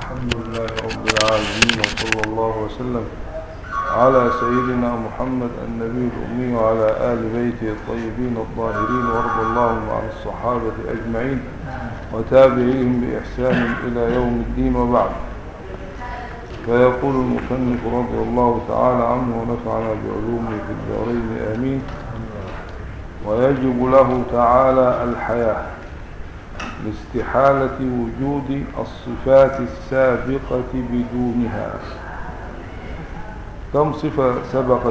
الحمد لله رب العالمين وصلى الله وسلم على سيدنا محمد النبي الأمي وعلى آل بيته الطيبين الطاهرين وارض اللهم عن الصحابة أجمعين وتابعيهم بإحسان إلى يوم الدين وبعد فيقول المصنف رضي الله تعالى عنه ونفعنا بعلومه في الدارين آمين ويجب له تعالى الحياة لاستحالة وجود الصفات السابقة بدونها كم صفة سبقت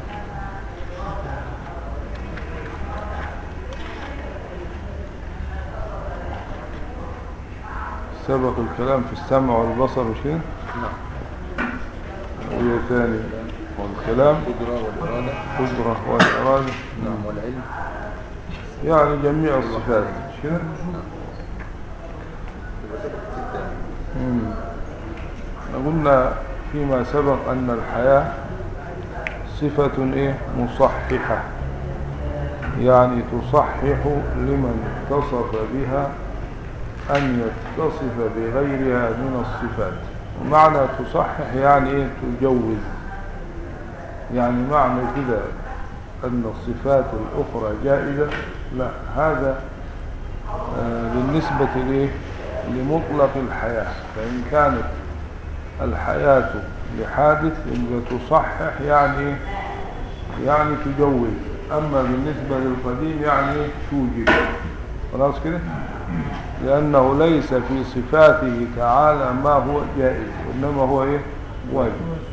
سبق الكلام في السمع والبصر وشيء نعم وهي ثاني والكلام القدرة والإرادة قدرة والإرادة نعم والعلم يعني جميع الصفات شنو مم. احنا قلنا فيما سبق أن الحياة صفة إيه مصححة يعني تصحح لمن اتصف بها أن يتصف بغيرها من الصفات ومعنى تصحح يعني إيه تجوز يعني معنى كده أن الصفات الأخرى جائزة لا هذا آه، بالنسبة لإيه لمطلق الحياة فإن كانت الحياة لحادث يبقى تصحح يعني إيه؟ يعني تجوز أما بالنسبة للقديم يعني إيه؟ توجد خلاص كده لأنه ليس في صفاته تعالى ما هو جائز وإنما هو إيه واجب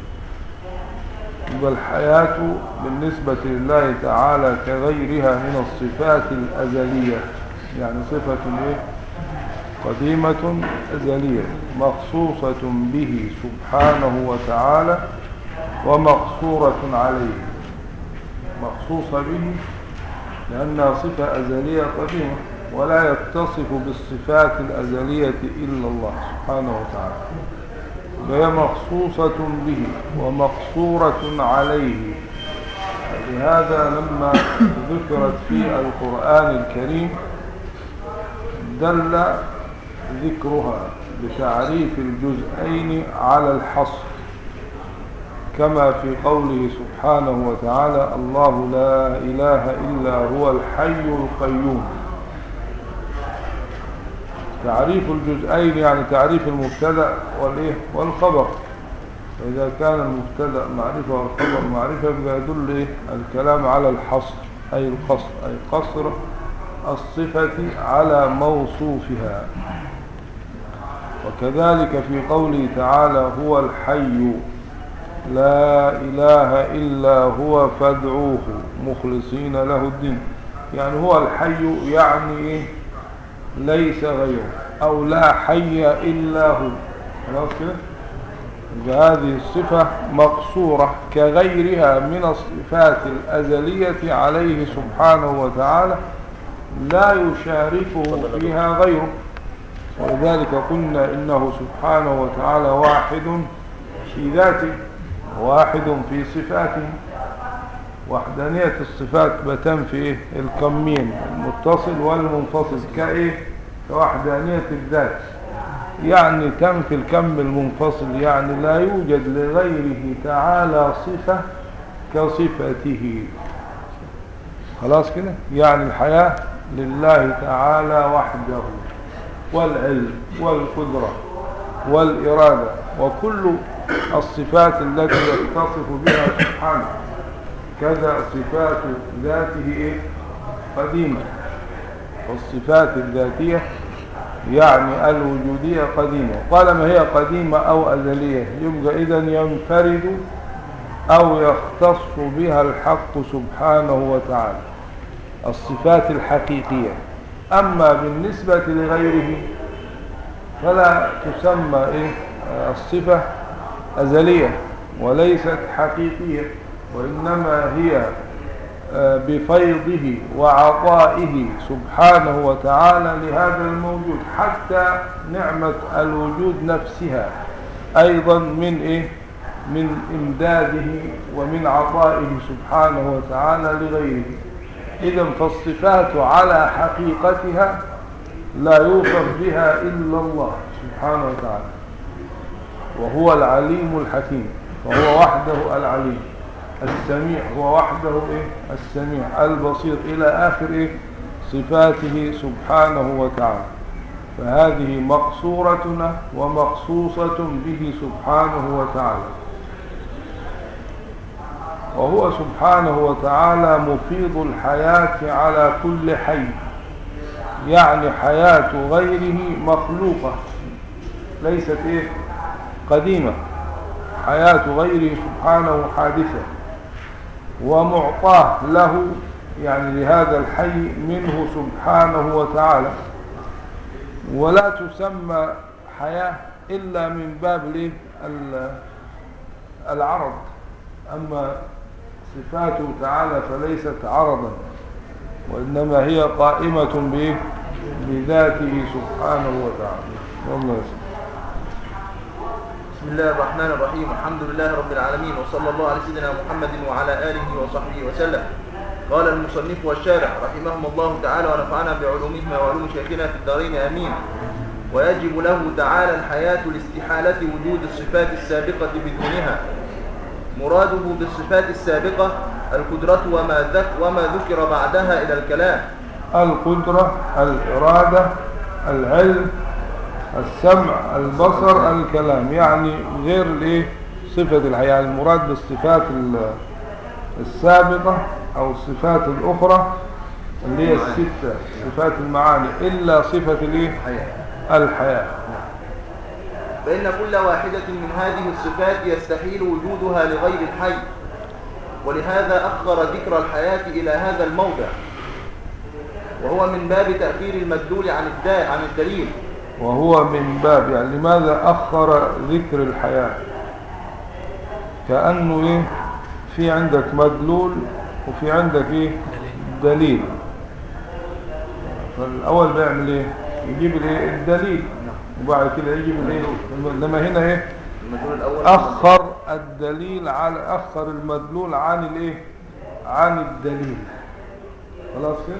يبقى الحياة بالنسبة لله تعالى كغيرها من الصفات الأزلية يعني صفة إيه قديمة أزلية مخصوصة به سبحانه وتعالى ومقصورة عليه مخصوصة به لأنها صفة أزلية قديمة ولا يتصف بالصفات الأزلية إلا الله سبحانه وتعالى وهي مخصوصة به ومقصورة عليه لهذا لما ذكرت في القرآن الكريم دل ذكرها بتعريف الجزئين على الحصر كما في قوله سبحانه وتعالى الله لا إله إلا هو الحي القيوم تعريف الجزئين يعني تعريف المبتدا والايه والخبر فإذا كان المبتدا معرفة والخبر معرفة يبقى يدل إيه؟ الكلام على الحصر أي القصر أي قصر الصفة على موصوفها وكذلك في قوله تعالى هو الحي لا إله إلا هو فادعوه مخلصين له الدين يعني هو الحي يعني إيه؟ ليس غيره أو لا حي إلا هو خلاص كده هذه الصفة مقصورة كغيرها من الصفات الأزلية عليه سبحانه وتعالى لا يشاركه فيها غيره ولذلك قلنا إنه سبحانه وتعالى واحد في ذاته واحد في صفاته وحدانية الصفات بتنفي إيه؟ الكمين المتصل والمنفصل كإيه كوحدانية الذات يعني تنفي الكم المنفصل يعني لا يوجد لغيره تعالى صفة كصفته خلاص كده يعني الحياة لله تعالى وحده والعلم والقدرة والإرادة وكل الصفات التي يتصف بها سبحانه كذا صفات ذاته إيه؟ قديمة والصفات الذاتية يعني الوجودية قديمة قال ما هي قديمة أو أزلية يبقى إذا ينفرد أو يختص بها الحق سبحانه وتعالى الصفات الحقيقية أما بالنسبة لغيره فلا تسمى إيه الصفة أزلية وليست حقيقية وإنما هي بفيضه وعطائه سبحانه وتعالى لهذا الموجود حتى نعمة الوجود نفسها أيضا من إيه من إمداده ومن عطائه سبحانه وتعالى لغيره إذا فالصفات على حقيقتها لا يوصف بها إلا الله سبحانه وتعالى وهو العليم الحكيم فهو وحده العليم السميع هو وحده إيه؟ السميع البصير إلى آخر إيه؟ صفاته سبحانه وتعالى فهذه مقصورتنا ومخصوصة به سبحانه وتعالى وهو سبحانه وتعالى مفيض الحياة على كل حي يعني حياة غيره مخلوقة ليست إيه قديمة حياة غيره سبحانه حادثة ومعطاه له يعني لهذا الحي منه سبحانه وتعالى ولا تسمى حياة إلا من باب العرض أما صفاته تعالى فليست عرضا وإنما هي قائمة بذاته سبحانه وتعالى والله يسلم بسم الله الرحمن الرحيم الحمد لله رب العالمين وصلى الله على سيدنا محمد وعلى آله وصحبه وسلم قال المصنف والشارع رحمهم الله تعالى ونفعنا بعلومهم وعلوم شيخنا في الدارين آمين ويجب له تعالى الحياة لاستحالة وجود الصفات السابقة بدونها مراده بالصفات السابقة القدرة وما, ذك وما ذكر بعدها إلى الكلام القدرة الإرادة العلم السمع البصر الكلام يعني غير الايه صفة الحياة المراد بالصفات السابقة او الصفات الاخرى اللي هي الستة صفات المعاني الا صفة الايه الحياة فإن كل واحدة من هذه الصفات يستحيل وجودها لغير الحي ولهذا أخر ذكر الحياة إلى هذا الموضع وهو من باب تأخير المدلول عن عن الدليل وهو من باب يعني لماذا أخر ذكر الحياة كأنه إيه في عندك مدلول وفي عندك إيه دليل فالأول بيعمل إيه يجيب الإيه الدليل وبعد كده يجيب الإيه لما هنا إيه أخر الدليل على أخر المدلول عن الإيه عن الدليل خلاص كده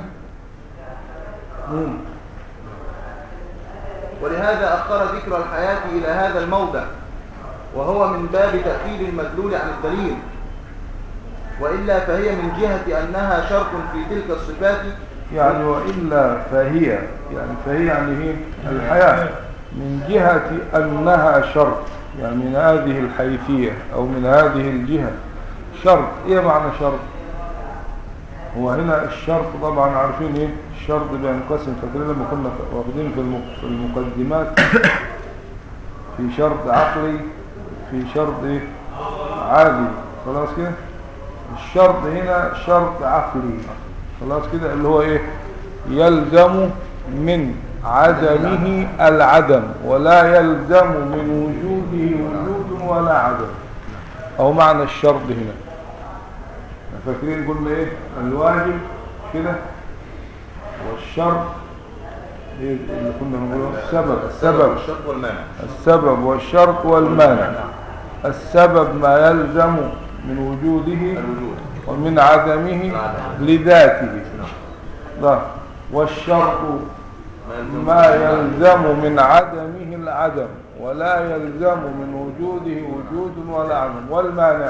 ولهذا أخر ذكر الحياة إلى هذا الموضع وهو من باب تأخير المدلول عن الدليل وإلا فهي من جهة أنها شرط في تلك الصفات يعني وإلا فهي يعني فهي يعني هي الحياة من جهة أنها شرط يعني من هذه الحيثية أو من هذه الجهة شرط إيه معنى شرط هو هنا الشرط طبعا عارفين إيه الشرط بينقسم فاكرين لما كنا واخدين في المقدمات في شرط عقلي في شرط ايه عادي خلاص كده الشرط هنا شرط عقلي خلاص كده اللي هو ايه يلزم من عدمه العدم ولا يلزم من وجوده وجود ولا عدم او معنى الشرط هنا فاكرين قلنا ايه الواجب كده والشرط اللي كنا بنقوله السبب السبب الشرط والمانع السبب والشرط والمانع السبب ما يلزم من وجوده ومن عدمه لذاته ده والشرط ما يلزم من عدمه العدم ولا يلزم من وجوده وجود ولا عدم والمانع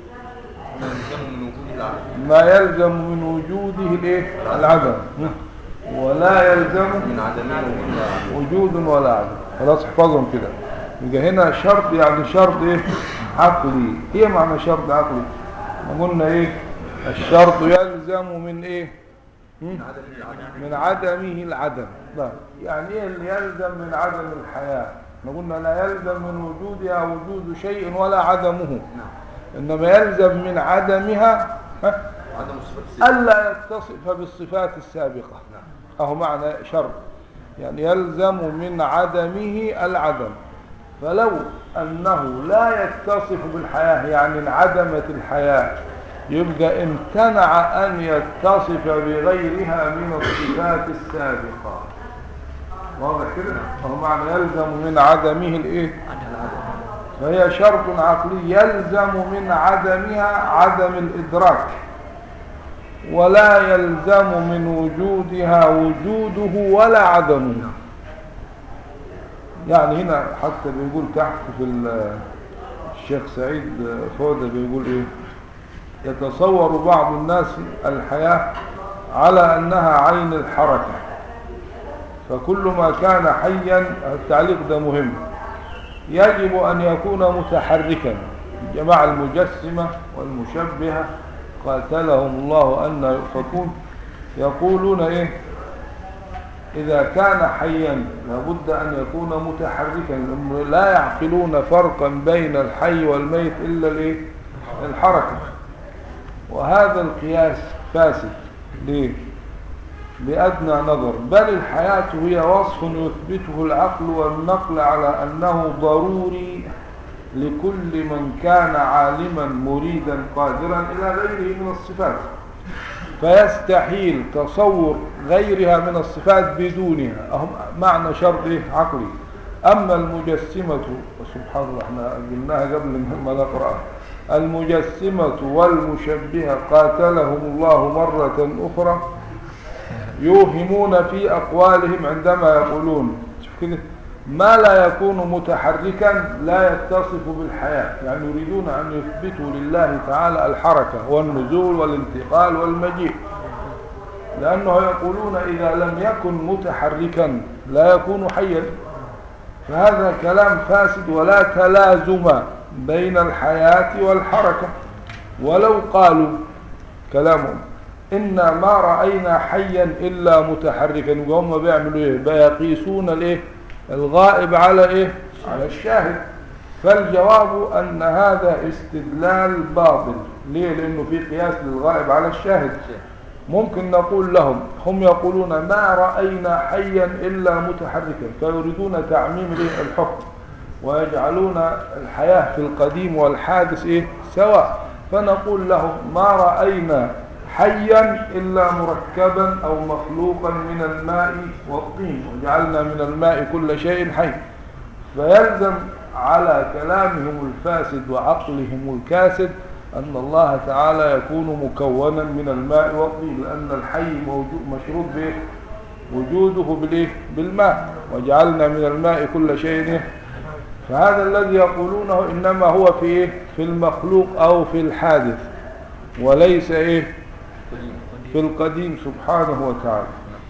ما يلزم من وجوده الايه العدم ولا يلزم من عدمه وجود ولا عدم خلاص احفظهم كده يبقى هنا شرط يعني شرط ايه عقلي ايه معنى شرط عقلي ما قلنا ايه الشرط يلزم من ايه من عدمه العدم لا يعني ايه اللي يلزم من عدم الحياة ما قلنا لا يلزم من وجودها وجود شيء ولا عدمه إنما يلزم من عدمها ألا يتصف بالصفات السابقة أهو معنى شرط يعني يلزم من عدمه العدم فلو أنه لا يتصف بالحياة يعني انعدمت الحياة يبقى امتنع أن يتصف بغيرها من الصفات السابقة واضح كده أهو معنى يلزم من عدمه الايه فهي شرط عقلي يلزم من عدمها عدم الإدراك ولا يلزم من وجودها وجوده ولا عدمه يعني هنا حتى بيقول تحت في ال- الشيخ سعيد فودة بيقول ايه يتصور بعض الناس الحياة على أنها عين الحركة فكل ما كان حيا التعليق ده مهم يجب أن يكون متحركا جماعة المجسمة والمشبهة قاتلهم الله أن يؤفكون يقولون إيه إذا كان حيا لابد أن يكون متحركا لأنه لا يعقلون فرقا بين الحي والميت إلا الإيه؟ الحركة وهذا القياس فاسد ليه بأدنى نظر بل الحياة هي وصف يثبته العقل والنقل على أنه ضروري لكل من كان عالما مريدا قادرا إلى غيره من الصفات فيستحيل تصور غيرها من الصفات بدونها أهم معنى شرط إيه؟ عقلي أما المجسمة سبحان الله احنا قلناها قبل ما نقرأ المجسمة والمشبهة قاتلهم الله مرة أخرى يوهمون في أقوالهم عندما يقولون شوف كده ما لا يكون متحركا لا يتصف بالحياة يعني يريدون أن يثبتوا لله تعالى الحركة والنزول والانتقال والمجيء لأنه يقولون إذا لم يكن متحركا لا يكون حيا فهذا كلام فاسد ولا تلازم بين الحياة والحركة ولو قالوا كلامهم إنا ما رأينا حيا إلا متحركا وهم بيعملوا إيه بيقيسون الإيه الغائب على إيه على الشاهد فالجواب أن هذا استدلال باطل ليه لأنه في قياس للغائب على الشاهد ممكن نقول لهم هم يقولون ما رأينا حيا إلا متحركا فيريدون تعميم إيه الحكم ويجعلون الحياة في القديم والحادث إيه سواء فنقول لهم ما رأينا حيا إلا مركبا أو مخلوقا من الماء والطين وجعلنا من الماء كل شيء حي فيلزم على كلامهم الفاسد وعقلهم الكاسد أن الله تعالى يكون مكونا من الماء والطين لأن الحي موجود مشروط به وجوده بالإيه؟ بالماء وجعلنا من الماء كل شيء إيه؟ فهذا الذي يقولونه إنما هو في إيه؟ في المخلوق أو في الحادث وليس إيه في القديم سبحانه وتعالى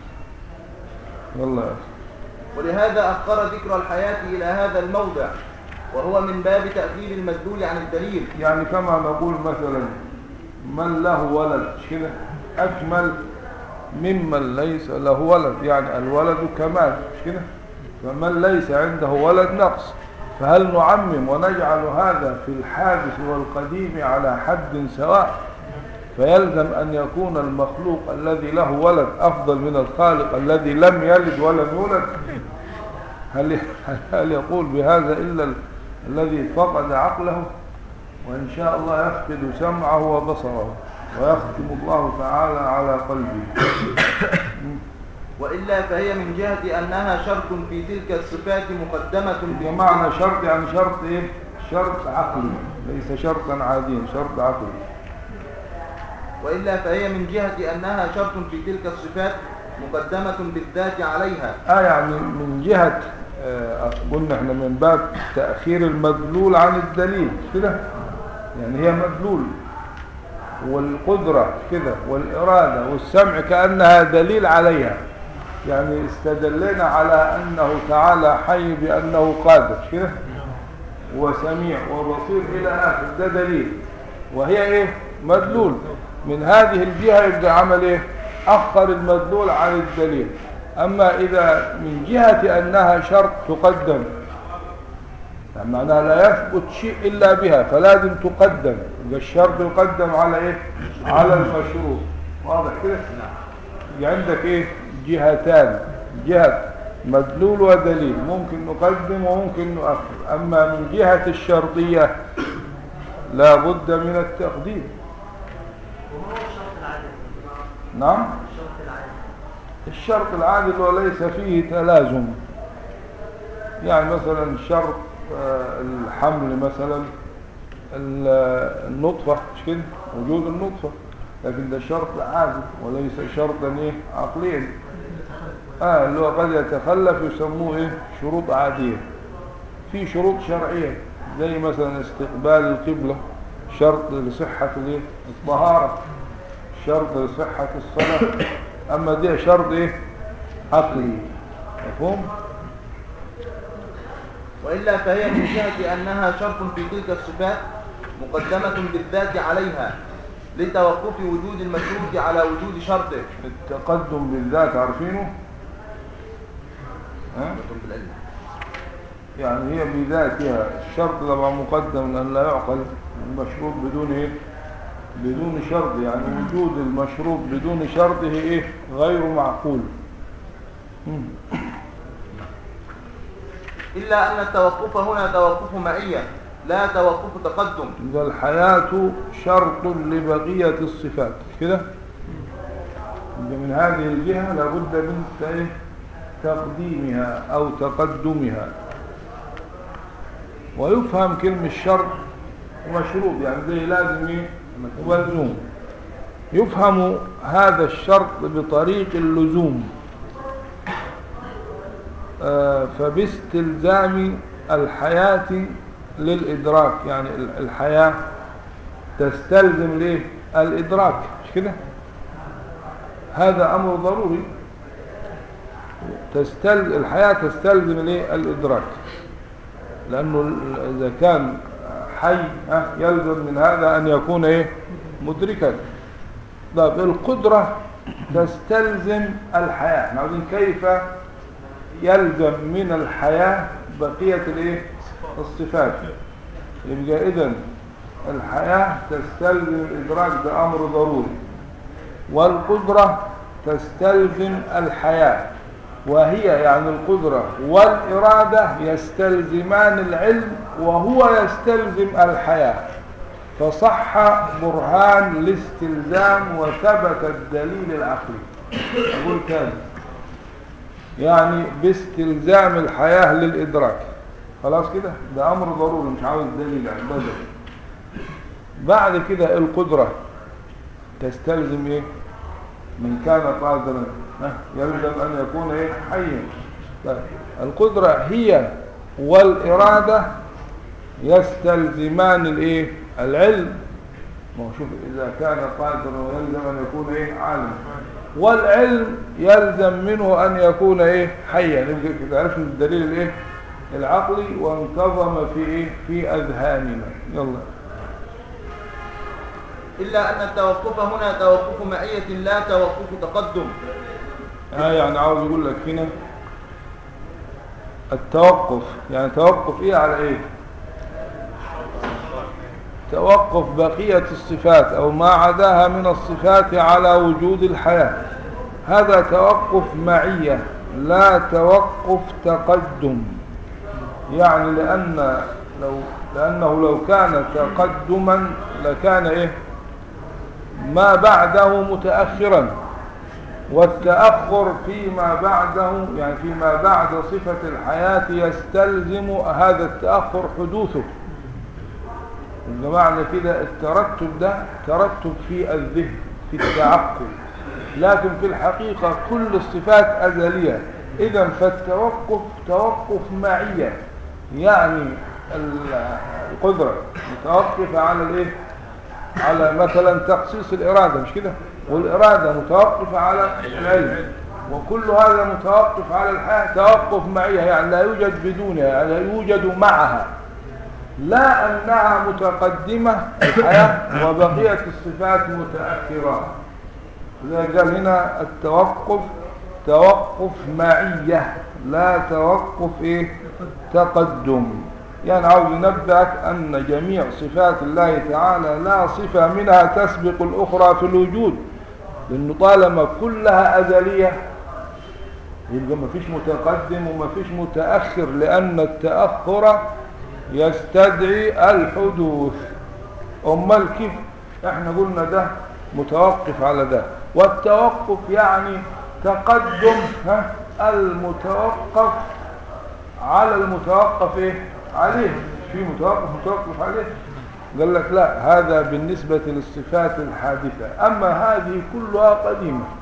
والله ولهذا أخر ذكر الحياة إلى هذا الموضع وهو من باب تأثير المدلول عن الدليل يعني كما نقول مثلا من له ولد مش كده أجمل ممن ليس له ولد يعني الولد كمال مش كده فمن ليس عنده ولد نقص فهل نعمم ونجعل هذا في الحادث والقديم على حد سواء فيلزم أن يكون المخلوق الذي له ولد أفضل من الخالق الذي لم يلد ولم يولد هل هل يقول بهذا إلا ال- الذي فقد عقله وإن شاء الله يفقد سمعه وبصره ويختم الله تعالى على قلبه وإلا فهي من جهة أنها شرط في تلك الصفات مقدمة ومعنى شرط يعني شرط إيه شرط عقلي ليس شرطا عاديا شرط عقلي وإلا فهي من جهة أنها شرط في تلك الصفات مقدمة بالذات عليها آه يعني من جهة آه قلنا احنا من باب تأخير المدلول عن الدليل مش كده يعني هي مدلول والقدرة كده والإرادة والسمع كأنها دليل عليها يعني استدلنا على أنه تعالى حي بأنه قادر مش كده وسميع وبصير إلى آخر ده دليل وهي إيه مدلول من هذه الجهة يبقى عمل إيه أخر المدلول عن الدليل أما إذا من جهة أنها شرط تقدم يعني معناها لا يثبت شيء إلا بها فلازم تقدم يبقى الشرط يقدم على إيه على المشروط واضح كده يعني عندك إيه جهتان جهة مدلول ودليل ممكن نقدم وممكن نؤخر أما من جهة الشرطية لا بد من التقديم وهو الشرط العادي نعم الشرط العادي الشرط العادل وليس فيه تلازم يعني مثلا شرط آه، الحمل مثلا ال- آه، النطفة مش كده وجود النطفة لكن ده شرط عادل وليس شرطا ايه عقليا اه اللي هو قد يتخلف يسموه ايه شروط عادية في شروط شرعية زي مثلا استقبال القبلة شرط لصحة الايه الطهارة شرط لصحة الصلاة اما دي شرط ايه عقلي مفهوم وإلا فهي من جهة أنها شرط في تلك الصفات مقدمة بالذات عليها لتوقف وجود المشروط على وجود شرطه التقدم بالذات عارفينه ها؟ بالعلم يعني هي بذاتها الشرط طبعا مقدم لأن لا يعقل المشروط بدون ايه بدون شرط يعني وجود المشروط بدون شرطه ايه غير معقول مم. إلا أن التوقف هنا توقف معية لا توقف تقدم إذا الحياة شرط لبقية الصفات كده إذا من هذه الجهة لابد من إيه؟ تقديمها أو تقدمها ويفهم كلمة شرط ومشروط يعني زي لازم إيه؟ ولزوم يفهم هذا الشرط بطريق اللزوم آه، فباستلزام الحياة للإدراك يعني ال- الحياة تستلزم ليه الإدراك مش كده هذا أمر ضروري تستل الحياة تستلزم ليه الإدراك لأنه ال- إذا كان حي ها، يلزم من هذا أن يكون إيه مدركا طيب القدرة تستلزم الحياة احنا عاوزين كيف يلزم من الحياة بقية الايه الصفات يبقى اذا الحياة تستلزم الإدراك ده أمر ضروري والقدرة تستلزم الحياة وهي يعني القدرة والإرادة يستلزمان العلم وهو يستلزم الحياة فصح برهان الاستلزام وثبت الدليل العقلي أقول تاني يعني باستلزام الحياة للإدراك خلاص كده ده أمر ضروري مش عاوز دليل يعني بدل بعد كده القدرة تستلزم إيه من كان قادرا ها، يلزم أن يكون إيه حيا طيب القدرة هي والإرادة يستلزمان الإيه العلم ما هو شوف إذا كان قادرا ويلزم أن يكون إيه عالم والعلم يلزم منه أن يكون إيه حيا نبقى كده عرفنا الدليل الإيه العقلي وانتظم في إيه في أذهاننا يلا إلا أن التوقف هنا توقف معية لا توقف تقدم آه يعني عاوز يقول لك هنا التوقف يعني توقف ايه على ايه توقف بقية الصفات او ما عداها من الصفات على وجود الحياة هذا توقف معية لا توقف تقدم يعني لأن لو لأنه لو كان تقدما لكان ايه ما بعده متأخرا والتأخر فيما بعده يعني فيما بعد صفة الحياة يستلزم هذا التأخر حدوثه يبقى معنى كده الترتب ده ترتب في الذهن في التعقل لكن في الحقيقة كل الصفات أزلية إذا فالتوقف توقف معية يعني ال- القدرة متوقفة على الإيه على مثلا تخصيص الإرادة مش كده والإرادة متوقفة على العلم وكل هذا متوقف على الحياة توقف معية يعني لا يوجد بدونها يعني لا يوجد معها لا أنها متقدمة الحياة وبقية الصفات متأخرة إذا قال هنا التوقف توقف معية لا توقف إيه تقدم يعني عاوز ينبهك أن جميع صفات الله تعالى لا صفة منها تسبق الأخرى في الوجود لأنه طالما كلها أزلية يبقى ما فيش متقدم وما فيش متأخر لأن التأخر يستدعي الحدوث أمال كيف احنا قلنا ده متوقف على ده والتوقف يعني تقدم ها المتوقف على المتوقف ايه عليه في متوقف متوقف عليه قال لك لا هذا بالنسبة للصفات الحادثة أما هذه كلها قديمة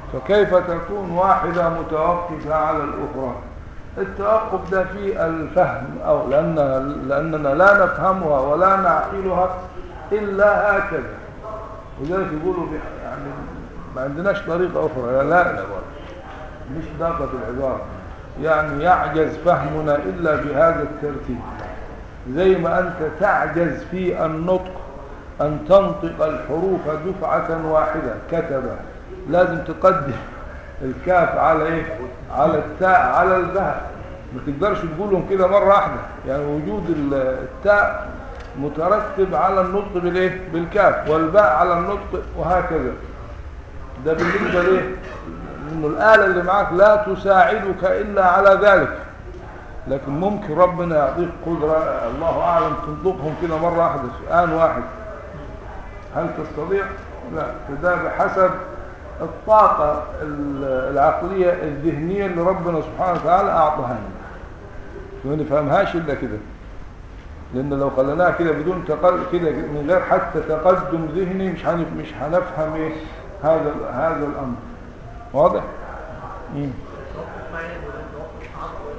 فكيف تكون واحدة متوقفة على الأخرى التوقف ده في الفهم أو لأننا, لأننا لا نفهمها ولا نعقلها إلا هكذا ولذلك يقولوا بح- يعني ما عندناش طريقة أخرى لا, لا مش دقة العبارة يعني يعجز فهمنا إلا بهذا الترتيب زي ما أنت تعجز في النطق أن تنطق الحروف دفعة واحدة كتب لازم تقدم الكاف على إيه؟ على التاء على الباء ما تقدرش تقولهم كده مرة واحدة يعني وجود ال- التاء مترتب على النطق بالإيه؟ بالكاف والباء على النطق وهكذا ده بالنسبة ليه انه الآلة اللي معاك لا تساعدك إلا على ذلك لكن ممكن ربنا يعطيك قدرة الله أعلم تنطقهم كده مرة واحدة في آن واحد هل تستطيع؟ لا فده بحسب الطاقة ال- العقلية الذهنية اللي ربنا سبحانه وتعالى أعطاها لنا ما نفهمهاش إلا كده لأن لو خليناها كده بدون تقل كده من غير حتى تقدم ذهني مش هنف مش هنفهم إيه هذا هذا الأمر واضح؟ مم. توقف معين ولا توقف عقل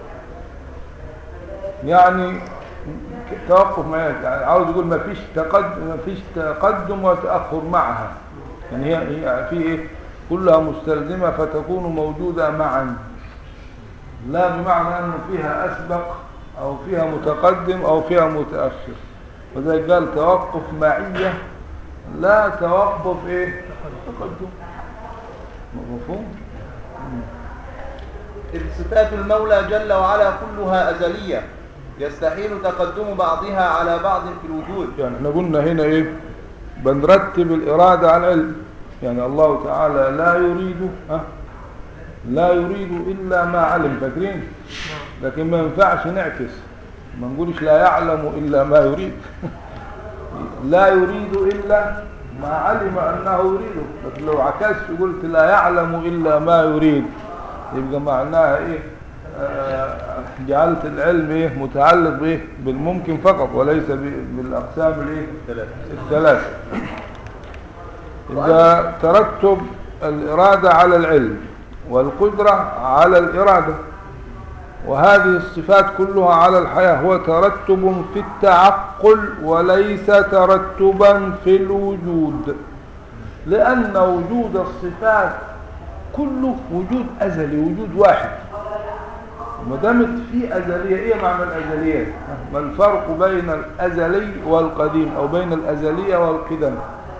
يعني توقف ما يعني عاوز يقول ما فيش تقدم ما فيش تقدم وتأخر معها يعني هي هي في ايه كلها مستلزمة فتكون موجودة معا لا بمعنى انه فيها اسبق او فيها متقدم او فيها متأخر وذلك قال توقف معية لا توقف ايه تقدم مفهوم إذ صفات المولى جل وعلا كلها أزلية يستحيل تقدم بعضها على بعض في الوجود يعني احنا قلنا هنا ايه بنرتب الإرادة على العلم يعني الله تعالى لا يريد ها لا يريد إلا ما علم فاكرين لكن ما ينفعش نعكس ما نقولش لا يعلم إلا ما يريد لا يريد إلا ما علم أنه يريده لكن لو عكست قلت لا يعلم إلا ما يريد يبقى معناها إيه آه، جعلت العلم إيه متعلق بإيه بالممكن فقط وليس ب- بالأقسام الإيه ثلاثة الثلاثة إذا ترتب الإرادة على العلم والقدرة على الإرادة وهذه الصفات كلها على الحياة هو ترتب في التعقل وليس ترتبا في الوجود لأن وجود الصفات كله وجود أزلي وجود واحد ما دامت في أزلية إيه معنى الأزلية؟ ما الفرق بين الأزلي والقديم أو بين الأزلية والقدم؟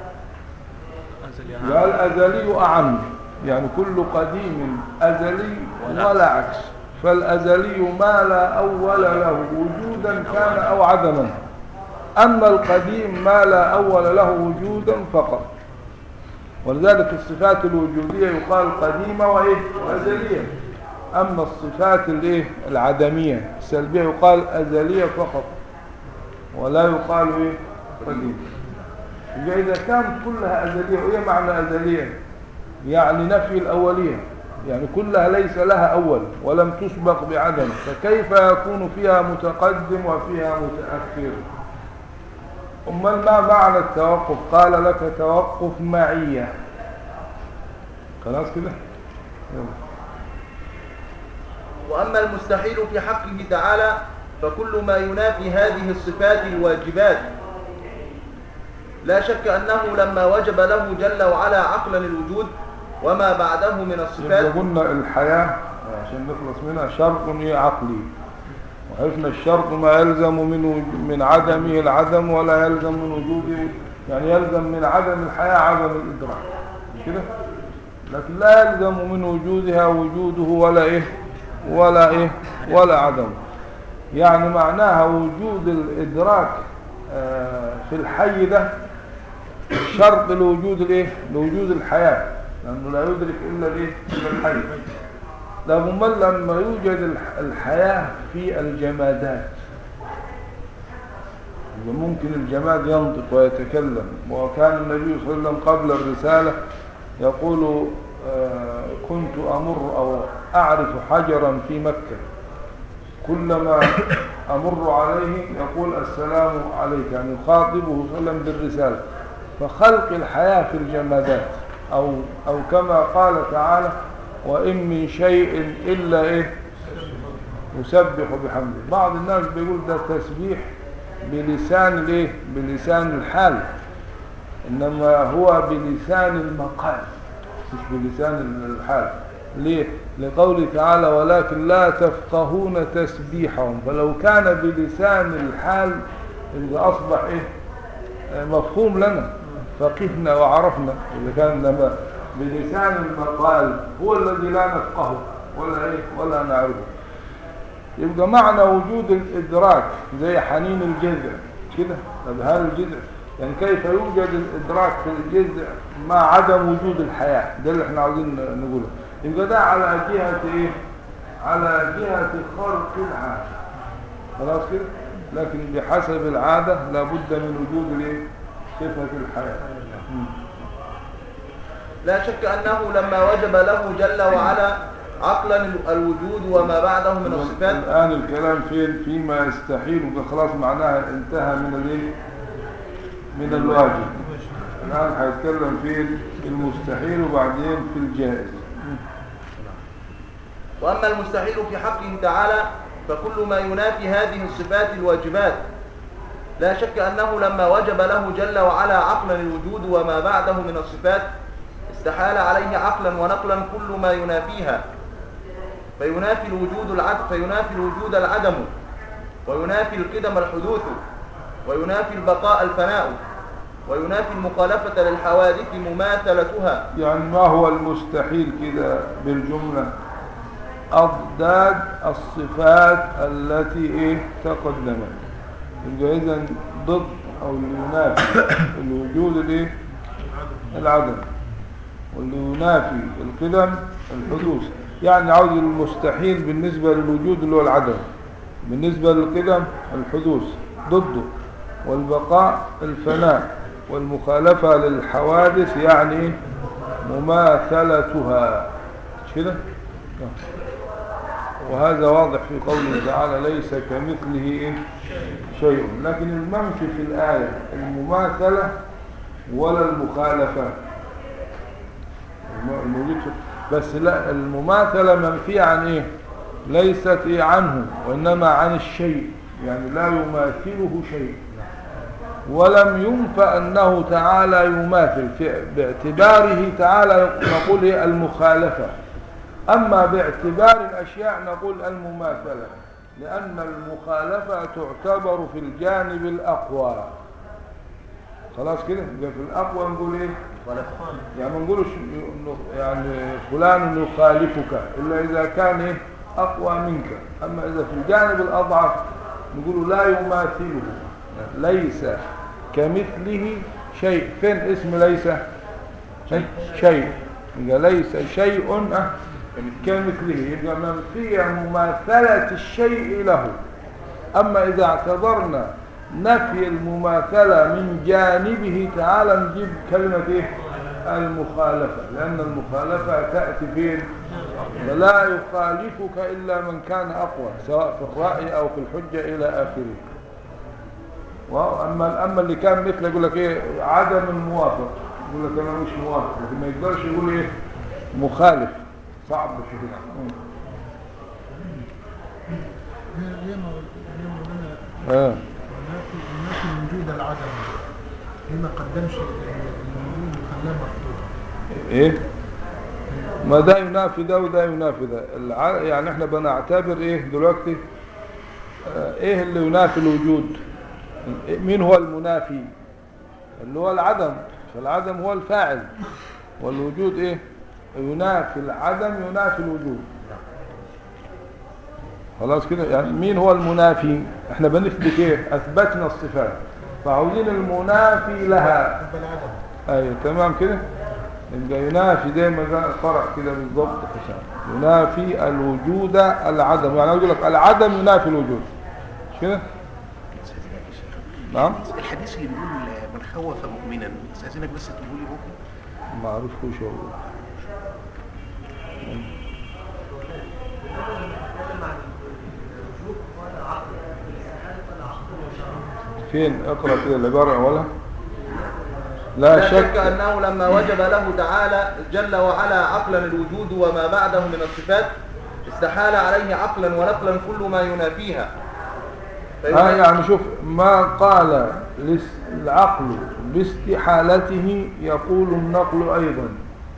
والأزلي أعم يعني كل قديم أزلي ولا عكس فالأزلي ما لا أول له وجودا كان أو عدما أما القديم ما لا أول له وجودا فقط ولذلك الصفات الوجودية يقال قديمة وإيه وأزلية أما الصفات الإيه العدمية السلبية يقال أزلية فقط ولا يقال إيه قديمة يبقى إذا كانت كلها أزلية وإيه معنى أزلية يعني نفي الأولية يعني كلها ليس لها أول ولم تسبق بعدم فكيف يكون فيها متقدم وفيها متأخر أمال ما معنى التوقف قال لك توقف معية خلاص كده يلا. وأما المستحيل في حقه تعالى فكل ما ينافي هذه الصفات الواجبات لا شك أنه لما وجب له جل وعلا عقلا الوجود وما بعده من يبقى الصفات قلنا الحياة عشان نخلص منها شرط إيه عقلي وعرفنا الشرط ما يلزم من وج- من عدمه العدم ولا يلزم من وجوده يعني يلزم من عدم الحياة عدم الإدراك مش كده لكن لا يلزم من وجودها وجوده ولا إيه ولا إيه ولا عدم يعني معناها وجود الإدراك آه، في الحي ده شرط لوجود الايه لوجود الحياة لأنه لا يدرك إلا الايه إلا الحي لا امال لما يوجد الح- الحياة في الجمادات يبقى ممكن الجماد ينطق ويتكلم وكان النبي صلى الله عليه وسلم قبل الرسالة يقول آه، كنت أمر أو أعرف حجرا في مكة كلما أمر عليه يقول السلام عليك يعني يخاطبه صلى الله عليه وسلم بالرسالة فخلق الحياة في الجمادات أو, أو كما قال تعالى وإن من شيء إلا إيه يسبح بحمده بعض الناس بيقول ده تسبيح بلسان الايه بلسان الحال انما هو بلسان المقال مش بلسان الحال ليه لقوله تعالى ولكن لا تفقهون تسبيحهم فلو كان بلسان الحال يبقى اصبح ايه آه، مفهوم لنا فقهنا وعرفنا اذا كان لما بلسان المقال هو الذي لا نفقهه ولا ايه ولا نعرفه يبقى معنى وجود الإدراك زي حنين الجذع كده طب هل الجذع يعني كيف يوجد الإدراك في الجذع مع عدم وجود الحياة ده اللي احنا عاوزين نقوله يبقى ده على جهة ايه على جهة خرق العادة خلاص كده لكن بحسب العادة لابد من وجود الايه صفة الحياة مم. لا شك أنه لما وجب له جل وعلا عقلا الوجود وما بعده من الصفات الآن الكلام فين فيما يستحيل وده خلاص معناها انتهى من الايه من الواجب الآن هيتكلم في المستحيل وبعدين في الجائز وأما المستحيل في حقه تعالى فكل ما ينافي هذه الصفات الواجبات لا شك أنه لما وجب له جل وعلا عقلا الوجود وما بعده من الصفات استحال عليه عقلا ونقلا كل ما ينافيها فينافي الوجود العدم فينافي الوجود العدم وينافي القدم الحدوث وينافي البقاء الفناء وينافي المخالفة للحوادث مماثلتها يعني ما هو المستحيل كده بالجملة أضداد الصفات التي إيه تقدمت يبقى إذا ضد أو اللي ينافي الوجود الإيه العدم واللي ينافي القدم الحدوث يعني عاوز المستحيل بالنسبة للوجود اللي هو العدم بالنسبة للقدم الحدوث ضده والبقاء الفناء والمخالفة للحوادث يعني مماثلتها مش كده نعم. وهذا واضح في قوله تعالى ليس كمثله إيه؟ شيء لكن المنفي في الآية المماثلة ولا المخالفة الم- الموجود في بس لا المماثلة منفية عن ايه ليست ايه عنه وانما عن الشيء يعني لا يماثله شيء ولم ينفى انه تعالى يماثل في باعتباره تعالى نقول ايه المخالفة اما باعتبار الاشياء نقول المماثلة لان المخالفة تعتبر في الجانب الاقوى خلاص كده يبقى في الاقوى نقول ايه يعني ما نقولش إنه- يعني فلان يخالفك إلا إذا كان إيه؟ أقوى منك أما إذا في الجانب الأضعف نقول لا يماثله ليس كمثله شيء فين اسم ليس شيء يبقى ليس شيء أه، كمثله يبقى منفية مماثلة الشيء له أما إذا اعتبرنا نفي المماثلة من جانبه تعالى نجيب كلمة إيه؟ المخالفة لأن المخالفة تأتي فين ولا يخالفك إلا من كان أقوى سواء في الرأي أو في الحجة إلى آخره وأما أما اللي كان مثل يقول لك إيه عدم الموافق يقول لك أنا مش موافق لكن ما يقدرش يقول إيه مخالف صعب شوية ليه ما ليه مولانا آه. نافي نافي وجود العدم ليه ما قدمش الوجود وخلاه مفتوح ايه ما ده ينافي ده وده ينافي ده الع... يعني احنا بنعتبر ايه دلوقتي آه، ايه اللي ينافي الوجود إيه- مين هو المنافي اللي هو العدم فالعدم هو الفاعل والوجود ايه ينافي العدم ينافي الوجود خلاص كده يعني مين هو المنافي احنا بنثبت ايه اثبتنا الصفات فعاوزين المنافي لها يبقى العدم ايوه تمام كده يبقى ينافي زي ما قال الفرع كده بالضبط حسام ينافي الوجود العدم يعني اقول لك العدم ينافي الوجود مش كده نعم الحديث اللي بيقول من خوف مؤمنا استاذنك بس تقول لي ممكن ما اعرفش والله بيتكلم عن الوجود ولا عقل الاستحالة ولا عقل ولا شرع فين اقرا كده العباره اولها لا لا شك شك أنه لما وجب له تعالى جل وعلا عقلا الوجود وما بعده من الصفات استحال عليه عقلا ونقلا كل ما ينافيها آه يعني شوف ما قال لس- العقل باستحالته يقول النقل أيضا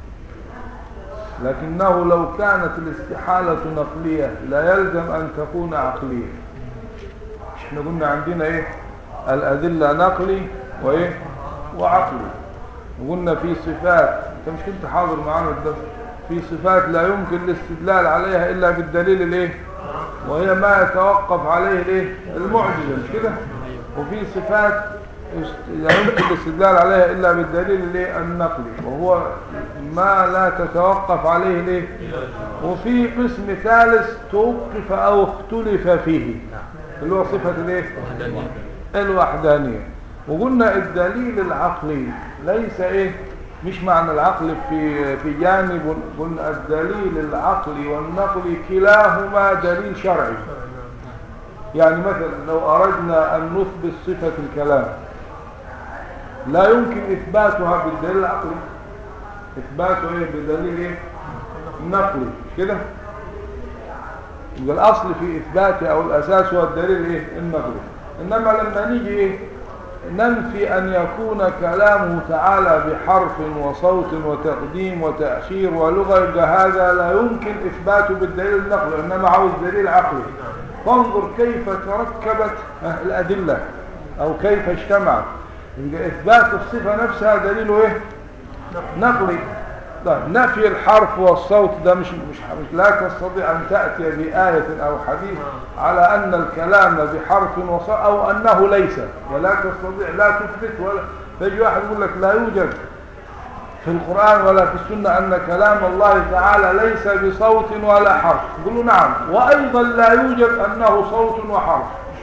لكنه لو كانت الاستحالة نقلية لا يلزم أن تكون عقلية احنا قلنا عندنا ايه الأدلة نقلي وايه وعقلي وقلنا في صفات انت مش كنت حاضر معانا الدرس في صفات لا يمكن الاستدلال عليها إلا بالدليل الايه وهي ما يتوقف عليه الايه المعجزة مش كده وفي صفات است- لا يمكن الاستدلال عليها إلا بالدليل الايه النقلي وهو ما لا تتوقف عليه الايه وفي قسم ثالث توقف أو اختلف فيه اللي هو صفة الايه الوحدانية وقلنا الدليل العقلي ليس ايه مش معنى العقل في في جانب قلنا الدليل العقلي والنقلي كلاهما دليل شرعي يعني مثلا لو أردنا أن نثبت صفة الكلام لا يمكن إثباتها بالدليل العقلي إثباته إيه بدليل إيه نقلي مش كده يبقى الأصل في إثباته أو الأساس هو الدليل إيه النقلي إنما لما نيجي إيه ننفي أن يكون كلامه تعالى بحرف وصوت وتقديم وتأخير ولغة يبقى هذا لا يمكن إثباته بالدليل النقلي إنما عاوز دليل عقلي فانظر كيف تركبت الأدلة أو كيف اجتمعت يبقى إثبات الصفة نفسها دليله إيه نقلي طيب نفي الحرف والصوت ده مش مش مش لا تستطيع أن تأتي بآية أو حديث على أن الكلام بحرف وصوت أو أنه ليس ولا تستطيع لا تثبت ولا فيجي واحد يقول لك لا يوجد في القرآن ولا في السنة أن كلام الله تعالى ليس بصوت ولا حرف يقول له نعم وأيضا لا يوجد أنه صوت وحرف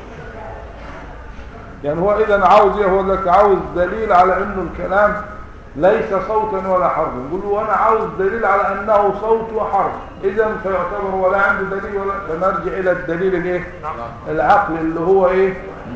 يعني هو إذا عاوز إيه هو لك عاوز دليل على أنه الكلام ليس صوتا ولا حرفا يقول له وانا عاوز دليل على انه صوت وحرف اذا فيعتبر ولا عنده دليل ولا فنرجع الى الدليل الايه العقل اللي هو ايه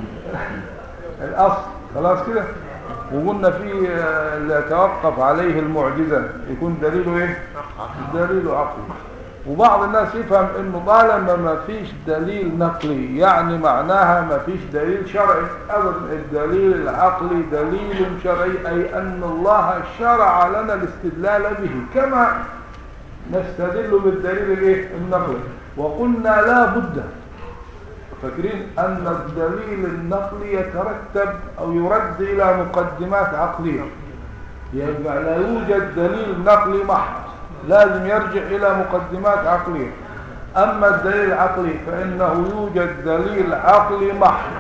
الاصل خلاص كده وقلنا في آه، اللي يتوقف عليه المعجزة يكون دليله ايه دليله عقلي وبعض الناس يفهم انه طالما ما فيش دليل نقلي يعني معناها ما فيش دليل شرعي ابدا الدليل العقلي دليل شرعي اي ان الله شرع لنا الاستدلال به كما نستدل بالدليل الايه النقلي وقلنا لا بد فاكرين ان الدليل النقلي يترتب او يرد الى مقدمات عقليه يبقى لا يوجد دليل نقلي محض لازم يرجع إلى مقدمات عقلية أما الدليل العقلي فإنه يوجد دليل عقلي محض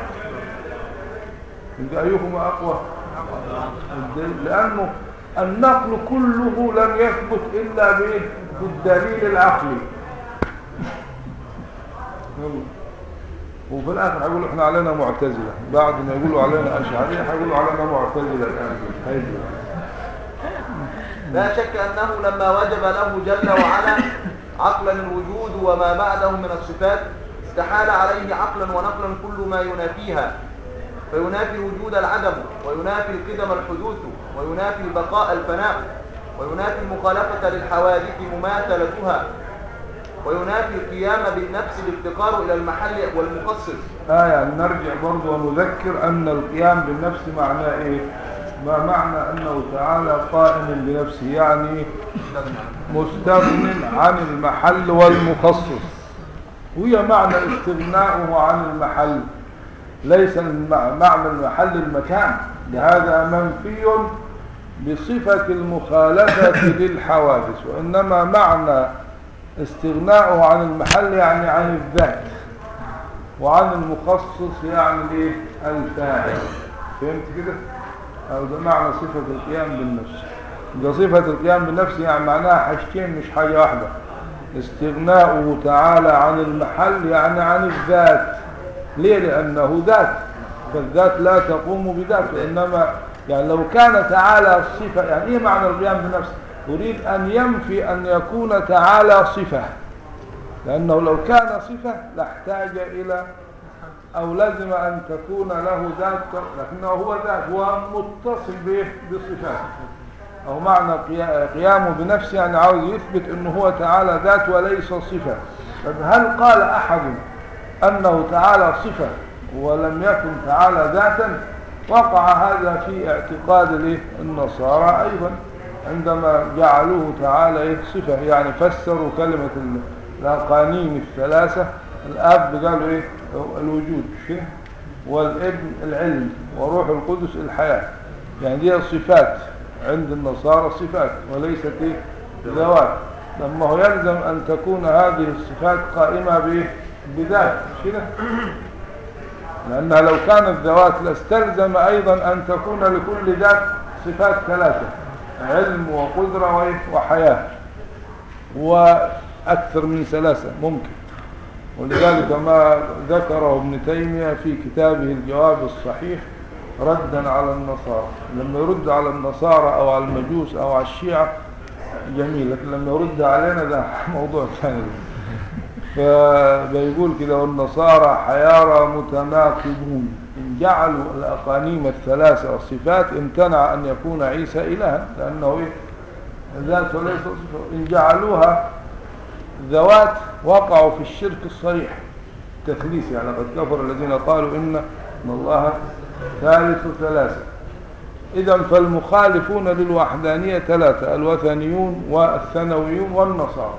يبقى أيهما أقوى الدليل لأنه النقل كله لم يثبت إلا بإيه؟ بالدليل العقلي يلا. وفي الآخر هيقولوا إحنا علينا معتزلة بعد ما يقولوا علينا أشعرية هيقولوا علينا معتزلة الآن هيجي. لا شك أنه لما وجب له جل وعلا عقلا الوجود وما بعده من الصفات استحال عليه عقلا ونقلا كل ما ينافيها فينافي وجود العدم وينافي القدم الحدوث وينافي البقاء الفناء وينافي المخالفة للحوادث مماثلتها وينافي القيام بالنفس الافتقار إلى المحل والمخصص آه يعني نرجع برضو ونذكر أن القيام بالنفس معناه إيه ما معنى أنه تعالى قائم بنفسه يعني مستغن عن المحل والمخصص وهي معنى استغناؤه عن المحل ليس الم- معنى المحل المكان لهذا منفي بصفة المخالفة للحوادث وإنما معنى استغناؤه عن المحل يعني عن الذات وعن المخصص يعني الايه الفاعل فهمت كده او ده معنى صفة القيام بالنفس ده صفة القيام بالنفس يعني معناها حاجتين مش حاجة واحدة استغناؤه تعالى عن المحل يعني عن الذات ليه لأنه ذات فالذات لا تقوم بذاته إنما يعني لو كان تعالى الصفة يعني إيه معنى القيام بالنفس يريد أن ينفي أن يكون تعالى صفة لأنه لو كان صفة لاحتاج إلى أو لزم أن تكون له ذات لكنه هو ذات هو متصل بإيه؟ بصفاته أو معنى قيا- قيامه بنفسه يعني عاوز يثبت أنه هو تعالى ذات وليس صفة طب هل قال أحد أنه تعالى صفة ولم يكن تعالى ذاتا وقع هذا في اعتقاد الإيه؟ النصارى أيضا عندما جعلوه تعالى إيه؟ صفة يعني فسروا كلمة ال- الأقانيم الثلاثة الأب قالوا إيه الوجود مش كده؟ والابن العلم وروح القدس الحياة يعني دي صفات عند النصارى صفات وليست إيه ذوات لما هو يلزم أن تكون هذه الصفات قائمة بإيه بذات مش كده لأنها لو كانت ذوات لاستلزم أيضا أن تكون لكل ذات صفات ثلاثة علم وقدرة وإيه؟ وحياة وأكثر من ثلاثة ممكن ولذلك ما ذكره ابن تيمية في كتابه الجواب الصحيح ردا على النصارى لما يرد على النصارى أو على المجوس أو على الشيعة جميل لكن لما يرد علينا ده موضوع ثاني فبيقول كده والنصارى حيارى متناقضون إن جعلوا الأقانيم الثلاثة الصفات امتنع أن يكون عيسى إلها لأنه إيه؟ ذات وليس صفة إن جعلوها ذوات وقعوا في الشرك الصريح تثليث يعني قد كفر الذين قالوا إن إن الله ثالث ثلاثة إذا فالمخالفون للوحدانية ثلاثة الوثنيون والثنويون والنصارى